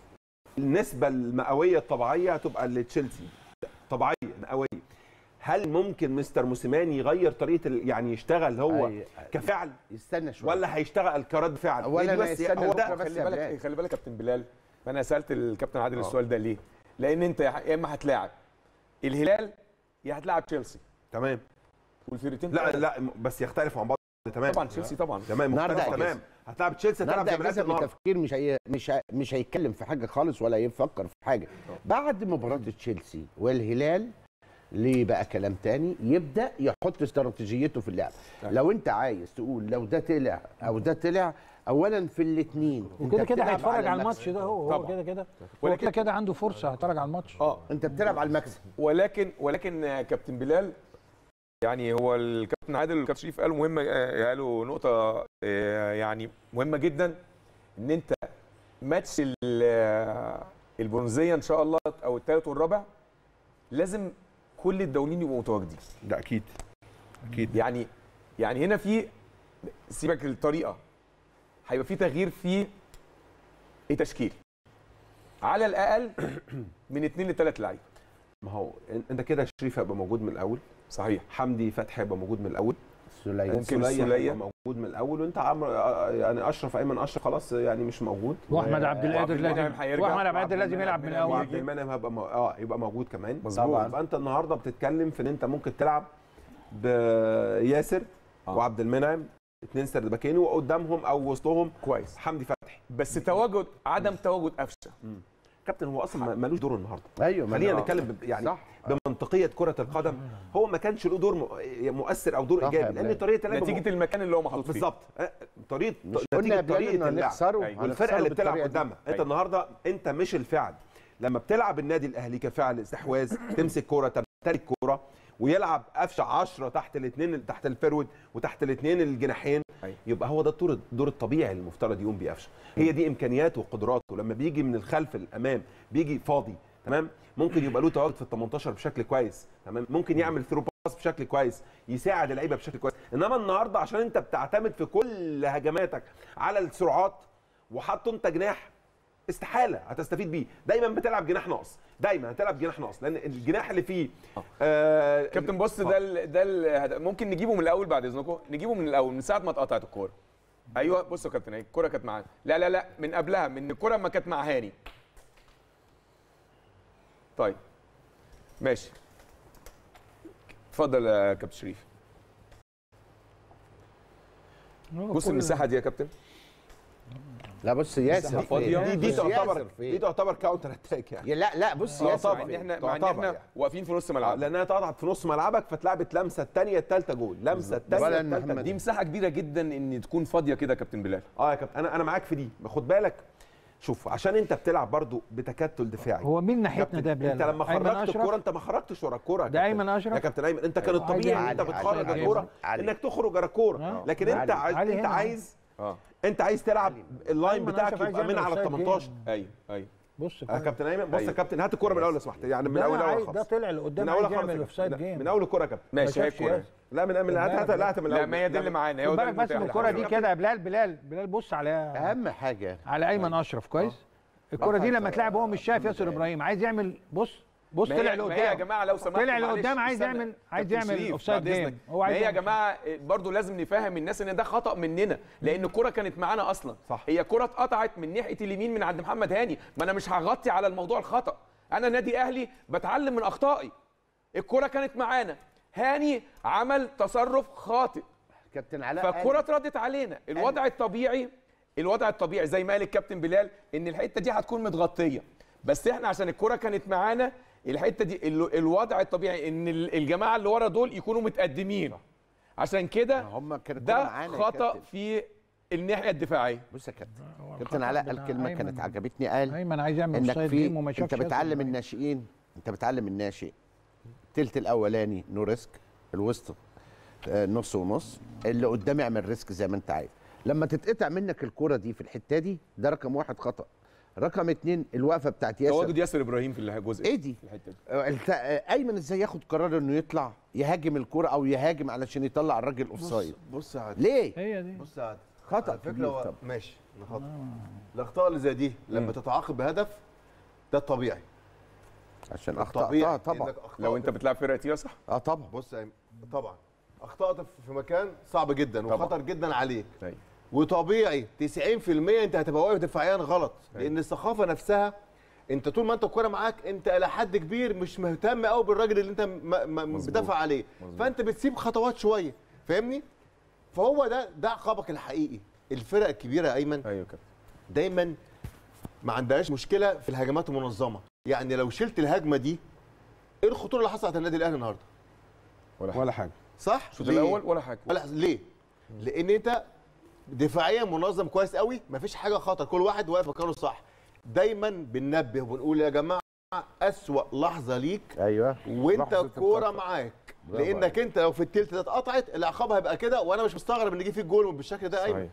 النسبه المئويه الطبيعيه هتبقى لتشيلسي طبيعيه مئويه هل ممكن مستر موسيماني يغير طريقه ال- يعني يشتغل هو أي- كفعل يستنى شويه ولا هيشتغل كرد فعل أولاً هي دي بس هيستنى هو بكرة ده بس خلي يا بالك بلال. خلي بالك يا كابتن بلال فانا سالت الكابتن عادل السؤال ده ليه؟ لان انت يا اما هتلاعب الهلال يا هتلاعب تشيلسي تمام والفرقتين لا لا م- بس يختلفوا عن بعض تمام طبعا تشيلسي طبعا تمام النهاردة مختلف أجازة. تمام هتلعب تشيلسي هتلعب النهارده زي ما لعبت اجازه من النهارده التفكير مش هي مش ه- مش هيتكلم في حاجه خالص ولا يفكر في حاجه بعد مباراه تشيلسي والهلال ليه بقى كلام تاني يبدا يحط استراتيجيته في اللعب لو انت عايز تقول لو ده طلع او ده طلع اولا في الاثنين وكده كده هيتفرج على الماتش ده هو هو طبعا. كده كده هو ولكن- كده كده عنده فرصه هيتفرج على الماتش اه انت بتلعب على المكسب ولكن ولكن آه، كابتن بلال يعني هو الكابتن عادل والكابتن شريف قالوا مهمه آه، قالوا نقطه آه، يعني مهمه جدا ان انت ماتش ال- البرونزيه ان شاء الله او الثالث والرابع لازم كل الدولين يبقوا متواجدين ده اكيد اكيد يعني يعني هنا في سيبك الطريقه هيبقى في تغيير في التشكيل على الاقل من اثنين لثلاث لعيبه ما هو إن- انت كده شريف هيبقى موجود من الاول صحيح حمدي فتحي هيبقى موجود من الاول سليم ممكن سولية السولية. هيبقى موجود من الاول وانت عمرو يعني اشرف ايمن اشرف خلاص يعني مش موجود واحمد عبد القادر وعبد المنعم لازم هيرجع. واحمد عبد وعبد القادر لازم المنعم يلعب من من الاول وعبد المنعم هيبقى مو... اه يبقى موجود كمان مظبوط. يبقى انت النهارده بتتكلم في ان انت ممكن تلعب بياسر آه. وعبد المنعم اثنين سرد باكين وقدامهم او وسطهم كويس حمدي فتحي بس تواجد عدم تواجد قفشه كابتن هو اصلا ما- ملوش دور النهارده ايوه ما خلينا أنا- نتكلم ب- يعني صح بمنطقيه كره القدم هو ما كانش له دور م- مؤثر او دور صح يا ايجابي لان بلال. طريقه اللعب نتيجه المكان اللي هو محطوط فيه بالظبط آه، طريقه مش قلنا يا نتيجه بلال طريقه انه اللعب هنخسره أيوة. والفرقه اللي بتلعب بالطريقة دي. قدامها انت أيوة. النهارده انت مش الفعل لما بتلعب النادي الاهلي كفعل استحواذ تمسك كوره تمتلك كوره ويلعب قفشه 10 تحت الاثنين تحت الفرود وتحت الاثنين الجناحين أيوة. يبقى هو ده الدور الدور الطبيعي اللي المفترض يقوم بيه قفشه هي دي امكانياته وقدراته لما بيجي من الخلف للامام بيجي فاضي تمام ممكن يبقى له تواجد في ال 18 بشكل كويس تمام ممكن يعمل ثرو باس بشكل كويس يساعد اللعيبه بشكل كويس انما النهارده عشان انت بتعتمد في كل هجماتك على السرعات وحاطه انت جناح استحاله هتستفيد بيه دايما بتلعب جناح ناقص دايما هتلعب جناح ناقص لان الجناح اللي فيه آه كابتن بص ده ال ده ال ممكن نجيبه من الاول بعد اذنكم نجيبه من الاول من ساعه ما اتقطعت الكوره ايوه بصوا يا كابتن اهي الكوره كانت معانا لا لا لا من قبلها من الكوره ما كانت مع هاني طيب ماشي اتفضل يا كابتن شريف بص كل- المساحه دي يا كابتن لا بص ياسر مساحة فاضية. فين؟ دي دي بص ياسر تعتبر فين؟ دي تعتبر كاونتر اتاك يعني يا لا لا بص آه، ياسر طبعاً. مع ان احنا مع ان تعتبر احنا يعني. واقفين في نص آه، ملعب لانها اتقطعت في نص ملعبك فتلعبت لمسه الثانيه الثالثه جول لمسه الثانيه ولا الثالثه محمد. دي مساحه كبيره جدا ان تكون فاضيه كده يا كابتن بلال اه يا كابتن انا انا معاك في دي خد بالك شوف عشان انت بتلعب برضو بتكتل دفاعي هو مين ناحيتنا كابتن، ده يا بلال انت لما أيمن خرجت أشرف؟ الكوره انت ما خرجتش ورا الكوره يا ده كابتن. أيمن أشرف؟ يا كابتن ايمن انت كان أيوة. الطبيعي ان علي، انت علي، بتخرج علي، الكوره علي. انك تخرج ورا الكوره آه. لكن انت علي. عايز علي انت هنا. عايز اه انت عايز تلعب اللاين أيمن بتاعك أشرف عايز يبقى من يعمل على ال offside 18 ايوه ايوه بص يا كابتن ايمن بص يا أيوة. كابتن هات الكوره من الاول لو سمحت يعني من ده اول عايز- اول ده خالص طلع لقدام من عايز اول يعمل خالص اوفسايد من- جيم من اول الكوره يا كابتن ماشي هي شافش الكوره ياسر. لا من من هات هات لا هات من لا الاول ما هي دي اللي معانا هو خد ده بالك بس من المتاح الكوره دي لحضرتك. كده يا بلال بلال بلال بص على اهم حاجه على ايمن اشرف كويس الكوره دي لما تلعب هو مش شايف ياسر ابراهيم عايز يعمل بص بص ما هي- طلع ما هي يا لقدام جماعه لو سمحتوا طلع معلش، لقدام عايز استنى. يعمل عايز كابتن يعمل شريف، اوفسايد بعد جيم إذنك. هو ما عايز هي يا يعمل جماعه برضو لازم نفهم الناس ان ده خطا مننا لان الكره كانت معانا اصلا صح. هي كره اتقطعت من ناحيه اليمين من عند محمد هاني ما انا مش هغطي على الموضوع الخطا انا نادي اهلي بتعلم من اخطائي الكره كانت معانا هاني عمل تصرف خاطئ كابتن علاء فالكره قال- اتردت علينا الوضع الطبيعي الوضع الطبيعي زي ما قال الكابتن بلال ان الحته دي هتكون متغطيه بس احنا عشان الكره كانت معانا الحته دي ال- الوضع الطبيعي ان ال- الجماعه اللي ورا دول يكونوا متقدمين عشان كده هم كانوا ده معانا يا خطا كابتن. في الناحيه الدفاعيه بص يا كابتن كابتن علاء قال بتاع كلمه أيمن. كانت عجبتني قال ايمن عايز يعمل انك اوفسايد في جيم وما انت شافش ياسر بتعلم إبراهيم. الناشئين انت بتعلم الناشئ التلت الاولاني نو ريسك الوسط آه، نص ونص اللي قدام اعمل ريسك زي ما انت عايز لما تتقطع منك الكرة دي في الحته دي ده رقم واحد خطا رقم اتنين الوقفه بتاعت ياسر تواجد ياسر ابراهيم في الجزء ايه دي؟ في الحته دي آه، الت- آه، ايمن ازاي ياخد قرار انه يطلع يهاجم الكرة او يهاجم علشان يطلع الراجل اوفسايد بص يا عادل ليه هي دي بص يا عادل خطا على فكره كبير هو طبعا ماشي أنا خطا الاخطاء اللي زي دي لما تتعاقب بهدف ده الطبيعي عشان اخطاتها الطبيعي طبعا إنك أخطأت لو انت بتلعب فرقه تقيله صح اه طبعا بص يا أيمن، طبعا اخطات في مكان صعب جدا طبعا. وخطر جدا عليك أيوة. وطبيعي 90% انت هتبقى واقف دفاعيا غلط أيوة. لان الثقافه نفسها انت طول ما انت الكوره معاك انت الى حد كبير مش مهتم قوي بالراجل اللي انت م- م- مظبوط. بتدافع عليه مظبوط. فانت بتسيب خطوات شويه فاهمني فهو ده ده عقابك الحقيقي الفرق الكبيره يا ايمن ايوه كابتن دايما ما عندهاش مشكله في الهجمات المنظمه يعني لو شلت الهجمه دي ايه الخطوره اللي حصلت على النادي الاهلي النهارده ولا حاجه ولا حاجه صح الشوط ليه؟ الاول ولا حاجه ولا ليه لان انت دفاعيا منظم كويس قوي مفيش حاجه خطر كل واحد واقف مكانه صح دايما بننبه وبنقول يا جماعه اسوا لحظه ليك ايوه وانت لحظة الكوره الخطأ. معاك برافو لانك انت لو في التلت ده اتقطعت العقاب هيبقى كده وانا مش مستغرب ان يجي فيك جول بالشكل ده ايمن صحيح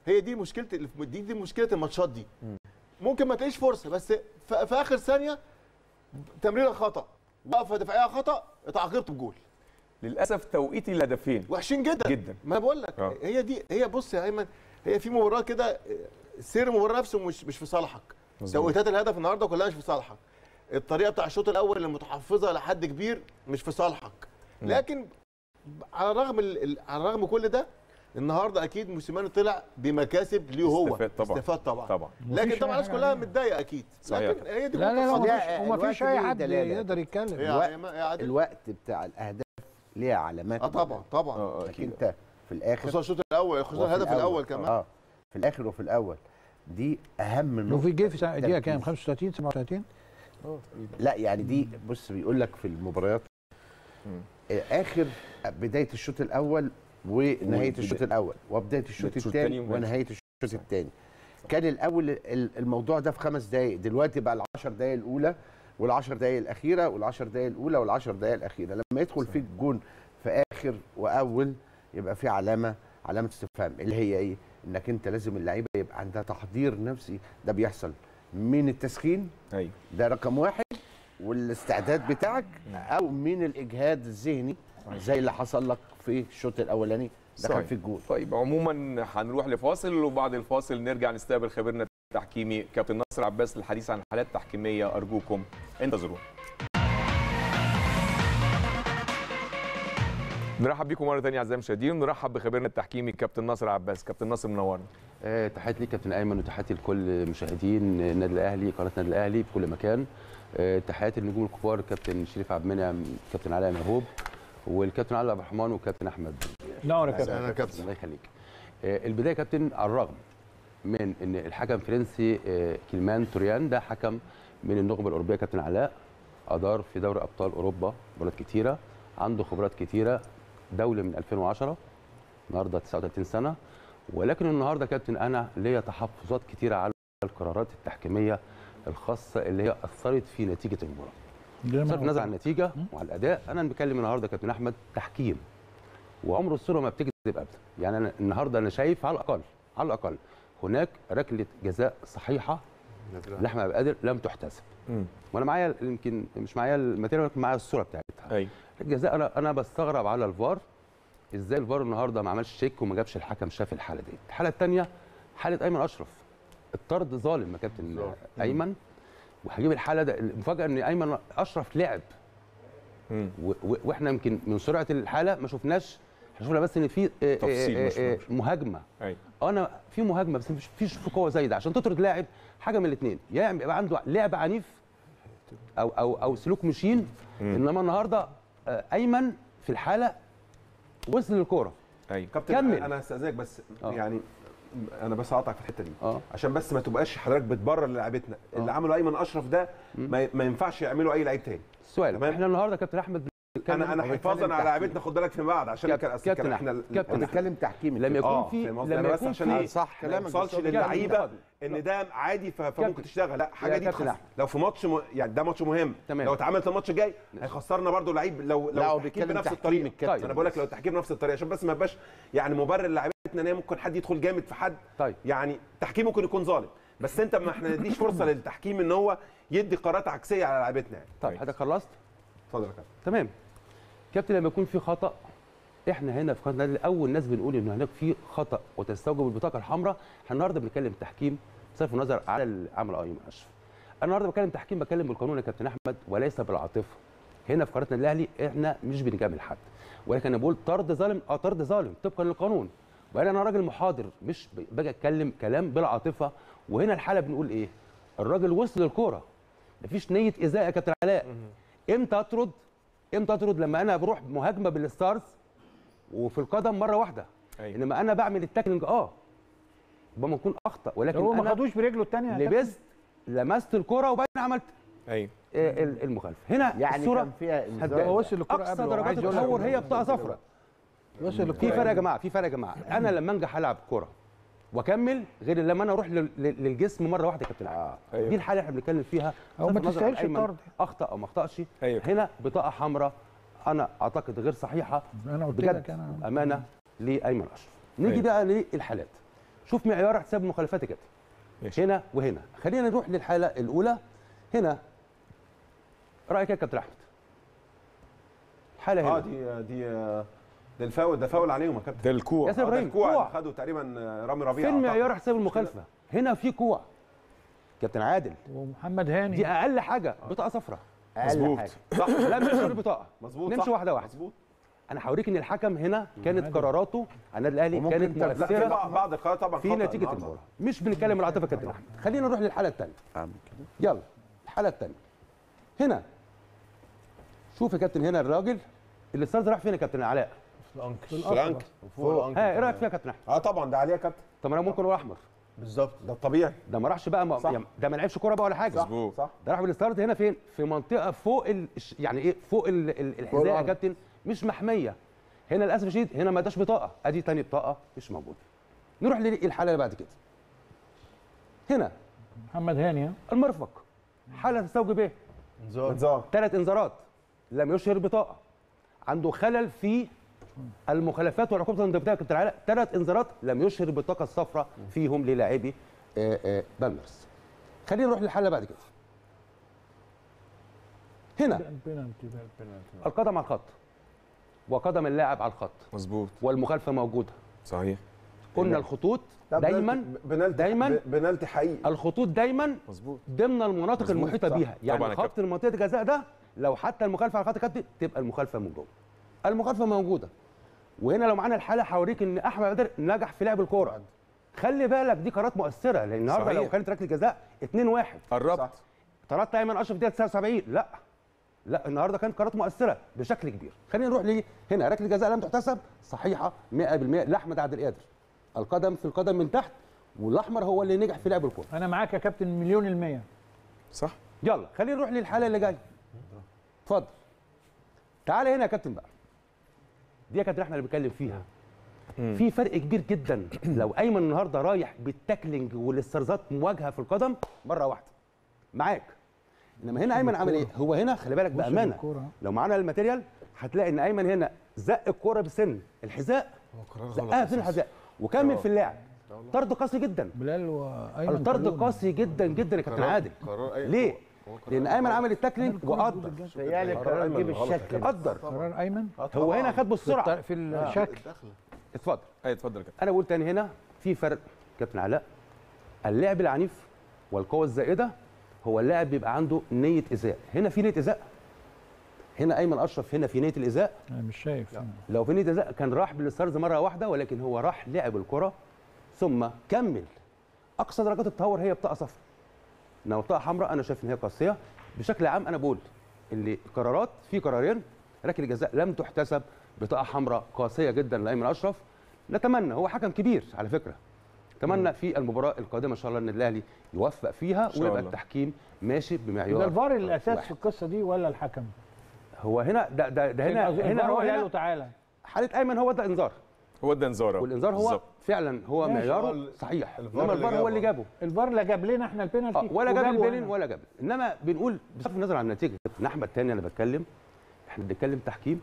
هي دي مشكله الف- دي دي مشكله الماتشات دي ممكن ما تلاقيش فرصه بس في, في اخر ثانيه تمريره خطا وقفه دفاعيه خطا اتعاقبت بجول للاسف توقيت الهدفين وحشين جدا جدا. ما أنا بقول لك آه. هي دي هي بص يا ايمن هي في مباراه كده سير المباراه نفسه مش مش في صالحك مظبوط. توقيتات الهدف النهارده كلها مش في صالحك الطريقه بتاع الشوط الاول المتحفظه لحد كبير مش في صالحك لكن على الرغم ال- ال- على الرغم كل ده النهارده اكيد موسيماني طلع بمكاسب ليه هو استفاد طبعا. استفاد طبعا طبعا لكن مفيش طبعا أي الناس حاجة كلها عليها. متضايقه اكيد صحيح. لكن هي دي لا لا لا ممكن لا، ومفيش- ومفيش الوقت اي ليه حد دلالة. يقدر يتكلم يا الوقت- يا- يا عادل الوقت بتاع الاهداف ليها علامات اه طبعا طبعا اه لكن اكيد انت في الاخر خصوصا الشوط الاول خصوصا وفي الهدف الاول كمان اه في الاخر وفي الاول دي اهم لو في نقطه جه في ساعة- دقيقه كام تركيز. 35 37 لا يعني دي بص بيقول لك في المباريات مم. آه، اخر بدايه الشوط الاول ونهايه والبداية. الشوط الاول وبدايه الشوط الشوط الثاني التاني ونهايه الشوط الثاني كان الاول ال- الموضوع ده في خمس دقائق دلوقتي بقى العشر دقائق الاولى والعشر دقائق الاخيره والعشر دقائق الاولى والعشر دقائق الاخيره لما يدخل فيك جون في اخر واول يبقى في علامه علامه استفهام اللي هي ايه انك انت لازم اللعيبه يبقى عندها تحضير نفسي ده بيحصل من التسخين ايوه ده رقم واحد والاستعداد بتاعك او من الاجهاد الذهني زي اللي حصل لك في الشوط الاولاني دخل صحيح. في الجول طيب عموما هنروح لفاصل وبعد الفاصل نرجع نستقبل خبيرنا التحكيمي كابتن ناصر عباس للحديث عن حالات تحكيميه ارجوكم انتظروا نرحب بيكم مره ثانيه اعزائي المشاهدين نرحب بخبيرنا التحكيمي كابتن ناصر عباس كابتن ناصر منورنا آه، تحياتي ليك كابتن ايمن وتحياتي لكل مشاهدين النادي الاهلي قناه النادي الاهلي في كل مكان آه، تحياتي للنجوم الكبار كابتن شريف عبد المنعم كابتن علاء مهوب والكابتن علي عبد الرحمن والكابتن احمد نور يا كابتن انا كابتن الله يخليك آه، البدايه يا كابتن على الرغم من ان الحكم الفرنسي آه، كيلمان توريان ده حكم من النخبه الاوروبيه كابتن علاء ادار في دوري ابطال اوروبا بلاد كتيره عنده خبرات كتيره دولي من 2010 النهارده 39 سنه ولكن النهارده يا كابتن انا ليا تحفظات كتيره على القرارات التحكيميه الخاصه اللي هي اثرت في نتيجه المباراه بصرف النظر عن النتيجه وعن الاداء انا بتكلم النهارده يا كابتن احمد تحكيم وعمر الصوره ما بتكذب ابدا يعني انا النهارده انا شايف على الاقل على الاقل هناك ركله جزاء صحيحه لاحمد عبد القادر لم تحتسب وانا معايا يمكن مش معايا الماتيريال ولكن معايا الصوره بتاعتها ايوه الجزاء انا انا بستغرب على الفار ازاي الفار النهارده ما عملش شيك وما جابش الحكم شاف الحاله دي الحاله الثانيه حاله ايمن اشرف الطرد ظالم يا كابتن ايمن وهجيب الحاله ده المفاجاه ان ايمن اشرف لعب مم. و- و- واحنا يمكن من سرعه الحاله ما شفناش احنا شفنا بس ان في آه، تفصيل آه، ما آه، شفناش. مهاجمه ايوه انا في مهاجمه بس مش فيش في قوه زايده عشان تطرد لاعب حاجه من الاثنين يا يعني يبقى عنده لعب عنيف او او او سلوك مشين انما النهارده آه، ايمن في الحاله وصل للكوره ايوه كابتن كمل. انا هستاذنك بس آه. يعني انا بس هقطعك في الحته دي اه عشان بس ما تبقاش حضرتك بتبرر لعيبتنا اللي آه. عمله ايمن اشرف ده ما, ما ينفعش يعمله اي لعيب تاني السؤال تمام. احنا النهارده يا كابتن احمد بنتكلم- انا انا هو حفاظا بيتكلم على تحكيم. لعيبتنا خد بالك فيما بعد عشان كابتن- كان أصل كابتن كان أحمد. احنا كابتن انا بتكلم تحكيم لما يكون اه في فاهم قصدي؟ لما انا بس يكون عشان في ايه صح ما كلامك يوصلش بس هو للعيبه بيتكلم ان ده عادي ف- فممكن كابتن- تشتغل لا حاجه يا دي كابتن تخسر أحمد. لو في ماتش م... يعني ده ماتش مهم تمام. لو اتعملت الماتش الجاي هيخسرنا برضو لعيب لو لا، هو لو التحكيم بيتكلم بنفس تحكيم الطريقه الكابتن. انا بقول لك لو التحكيم بنفس الطريقه عشان بس ما يبقاش يعني مبرر لعيبتنا ان هي ممكن حد يدخل جامد في حد طيب. يعني التحكيم ممكن يكون ظالم بس انت ما احنا نديش فرصه للتحكيم ان هو يدي قرارات عكسيه على لعيبتنا يعني طيب حضرتك خلصت اتفضل يا كابتن تمام كابتن لما يكون في خطا احنا هنا في قناه النادي اول ناس بنقول ان هناك في خطا وتستوجب البطاقه الحمراء احنا النهارده بنتكلم تحكيم بصرف النظر على اللي عمل ايمن اشرف انا النهارده بتكلم تحكيم بتكلم بالقانون يا كابتن احمد وليس بالعاطفه هنا في قناه النادي الاهلي احنا مش بنجامل حد ولكن انا بقول طرد ظالم اه طرد ظالم طبقا للقانون وبعدين انا راجل محاضر مش ب- باجي اتكلم كلام بالعاطفه وهنا الحاله بنقول ايه الراجل وصل للكوره مفيش نيه ايذاء يا كابتن علاء امتى اطرد امتى اطرد لما انا بروح مهاجمه بالستارز وفي القدم مره واحده أيوة. انما انا بعمل التاكلينج اه ربما اكون اخطا ولكن هو ما انا خدوش برجله الثانيه يا كابتن؟ لبست لمست الكره وبعدين عملت ايوه آه، ال- المخالفه هنا يعني الصوره كان فيها انذار هتبقى هو وصل للكرة اقصى قبل، هو درجات عايز يقول لك التطور إن- هي بطاقه صفراء وصل في للكرة فرق يا جماعه في فرق يا جماعه انا لما انجح العب كره واكمل غير لما انا اروح لل- لل- للجسم مره واحده يا كابتن علاء أيوة. دي الحاله اللي احنا بنتكلم فيها هو ما بصرف النظر عن تستاهلش أيمن الطرد. اخطا او ما اخطاش أيوة. هنا بطاقه حمراء انا اعتقد غير صحيحه انا قلت بجد لك انا امانه لايمن اشرف نيجي أيوة. بقى للحالات شوف معيار حساب المخالفات كده ماشي. هنا وهنا خلينا نروح للحاله الاولى هنا رايك يا كابتن احمد الحاله هنا اه دي دي ده الفاول ده فاول عليهم يا كابتن ده الكوع ياسر آه، ده ابراهيم الكوع كوع اللي خدوا تقريبا رامي ربيعه فين أعتقد. معيار حساب المخالفه هنا في كوع كابتن عادل ومحمد هاني دي اقل حاجه بطاقه صفراء اقل مظبوط. حاجه صح لا مش غير بطاقه مظبوط نمشي صح. واحده واحده مظبوط انا هوريك ان الحكم هنا كانت قراراته على النادي الاهلي وممكن كانت لا في مؤثره بعض- بعض القرارات طبعا في خطأ نتيجه النهاردة. المباراه مش بنتكلم العاطفه يا كابتن احمد خلينا نروح للحاله الثانيه اعمل كده يلا الحاله الثانيه هنا شوف يا كابتن هنا الراجل اللي استاذ راح فين يا كابتن علاء الانكل الانكل فوق الانكل ها ايه رايك فيها يا كابتن احمد اه طبعا ده عليه يا كابتن طب انا ممكن اقول احمر بالظبط ده الطبيعي ده ما راحش بقى ما صح. يعني ده ما لعبش كوره بقى ولا حاجه مظبوط صح ده راح بالستارت هنا فين في منطقه فوق ال... يعني ايه فوق ال... ال- الحذاء يا الأرض. كابتن مش محميه هنا للاسف الشديد هنا ما اداش بطاقه ادي تاني بطاقه مش موجوده نروح للحاله اللي بعد كده هنا محمد هاني ها؟ المرفق حاله تستوجب ايه انذار انذار ثلاث انذارات لم يشهر بطاقه عنده خلل في المخالفات والعقوبات الانضباطيه كابتن علاء ثلاث انذارات لم يشهر بالطاقه الصفراء فيهم للاعبي آه، آه، بالمرس خلينا نروح للحاله بعد كده هنا بينالتي القدم على الخط وقدم اللاعب على الخط مظبوط والمخالفه موجوده صحيح قلنا الخطوط لا، دايما بنالتي- بنالتي دايما بنالتي حقيقي الخطوط دايما مظبوط ضمن المناطق مظبوط، المحيطه صح. بيها يعني طبعاً يا خط كابتن. المنطقه الجزاء ده لو حتى المخالفه على خط الكابتن تبقى المخالفه من جوه المخالفه موجوده وهنا لو معانا الحاله هوريك ان احمد بدر نجح في لعب الكوره خلي بالك دي قرارات مؤثره لان النهارده صحيح. لو كانت ركله جزاء 2 1 قربت صح. طردت ايمن اشرف دقيقه 79 لا لا النهارده كانت قرارات مؤثره بشكل كبير خلينا نروح ليه هنا ركله جزاء لم تحتسب صحيحه 100% لاحمد عبد القادر القدم في القدم من تحت والاحمر هو اللي نجح في لعب الكوره انا معاك يا كابتن مليون المية صح يلا خلينا نروح للحاله اللي جايه اتفضل تعالى هنا يا كابتن بقى دي يا كابتن احنا اللي بنتكلم فيها في فرق كبير جدا لو ايمن النهارده رايح بالتاكلينج والاسترزات مواجهه في القدم مره واحده معاك انما هنا ايمن عمل ايه هو هنا خلي بالك بامانه بالكورة. لو معانا الماتيريال هتلاقي ان ايمن هنا زق الكوره بسن الحذاء زقها في الحذاء وكمل في اللعب طرد قاسي جدا بلال وايمن الطرد كلهم. قاسي جدا جدا يا كابتن قرار- عادل قرار أي- ليه؟ هو قرار- لان ايمن عمل التاكلينج وقدر يعني قرار أيمن غلط. قدر قرار ايمن هو هنا خد في, بالسرعه الط- في الشكل الدخله اتفضل اي اتفضل يا كابتن انا بقول تاني هنا في فرق كابتن علاء اللعب العنيف والقوه الزائده هو اللاعب بيبقى عنده نيه ايذاء هنا في نيه ايذاء هنا ايمن اشرف هنا في نيه الايذاء انا مش شايف لو في نيه ايذاء كان راح بالاسترز مره واحده ولكن هو راح لعب الكره ثم كمل اقصى درجات التهور هي بطاقه صفراء انما بطاقه حمراء انا شايف ان هي قاسيه بشكل عام انا بقول اللي قرارات في قرارين ركله جزاء لم تحتسب بطاقه حمراء قاسيه جدا لايمن اشرف نتمنى هو حكم كبير على فكره نتمنى في المباراه القادمه ان شاء الله ان الاهلي يوفق فيها شاء ويبقى الله. التحكيم ماشي ده بمعيار الفار الاساس واحد. في القصه دي ولا الحكم؟ هو هنا ده ده, ده هنا الفار هنا هو اللي قال له هنا تعالى حاله ايمن هو ده انذار هو ده انذار والانذار هو بالظبط. فعلا هو ماشي. معياره هو صحيح الفار انما اللي الفار هو اللي جابه. جابه الفار لا جاب لنا احنا البينالتي آه، ولا جاب وجابه البيلين هنا. ولا جاب انما بنقول بصرف النظر عن النتيجه كابتن احمد تاني انا بتكلم احنا بنتكلم تحكيم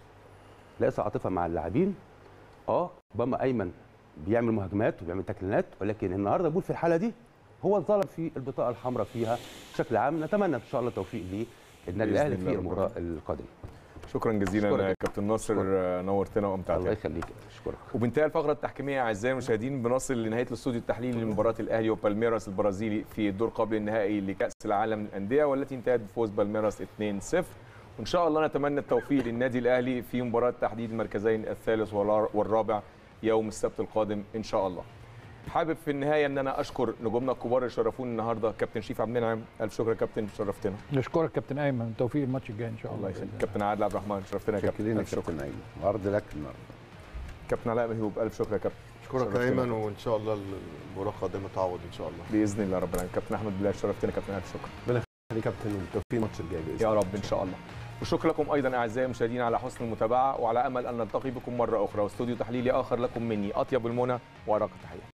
ليس عاطفه مع اللاعبين اه ربما ايمن بيعمل مهاجمات وبيعمل تكلينات ولكن النهارده بقول في الحاله دي هو اتظلم في البطاقه الحمراء فيها بشكل عام نتمنى ان شاء الله التوفيق للنادي بإذن الاهلي الله في رب المباراه القادمه شكرا جزيلا أشكرك. يا كابتن ناصر آه، نورتنا الله وامتعتنا يخليك اشكرك وبانتهاء الفقره التحكيميه اعزائي المشاهدين بنصل لنهايه الاستوديو التحليلي لمباراه الاهلي وبالميراس البرازيلي في الدور قبل النهائي لكاس العالم للانديه والتي انتهت بفوز بالميراس 2-0 وان شاء الله نتمنى التوفيق للنادي الاهلي في مباراه تحديد المركزين الثالث والر- والرابع يوم السبت القادم ان شاء الله حابب في النهايه ان انا اشكر نجومنا الكبار اللي شرفوني النهارده كابتن شريف عبد المنعم الف شكر يا كابتن شرفتنا نشكرك كابتن ايمن توفيق الماتش الجاي ان شاء الله الله يخليك كابتن عادل عبد الرحمن شرفتنا يا كابتن شاكرين الف شكر كابتن ايمن وعرض لك النهارده كابتن علاء مهيوب الف شكر يا كابتن اشكرك شرفتنا. يا ايمن وان شاء الله المباراه القادمه تعوض ان شاء الله باذن الله رب العالمين كابتن احمد بلال شرفتنا كابتن الف شكر خلي كابتن والتوفيق الماتش الجاي باذن يا رب ان شاء الله وشكرا لكم ايضا اعزائي المشاهدين على حسن المتابعه وعلى امل ان نلتقي بكم مره اخرى واستوديو تحليلي اخر لكم مني اطيب المنى وارق التحيات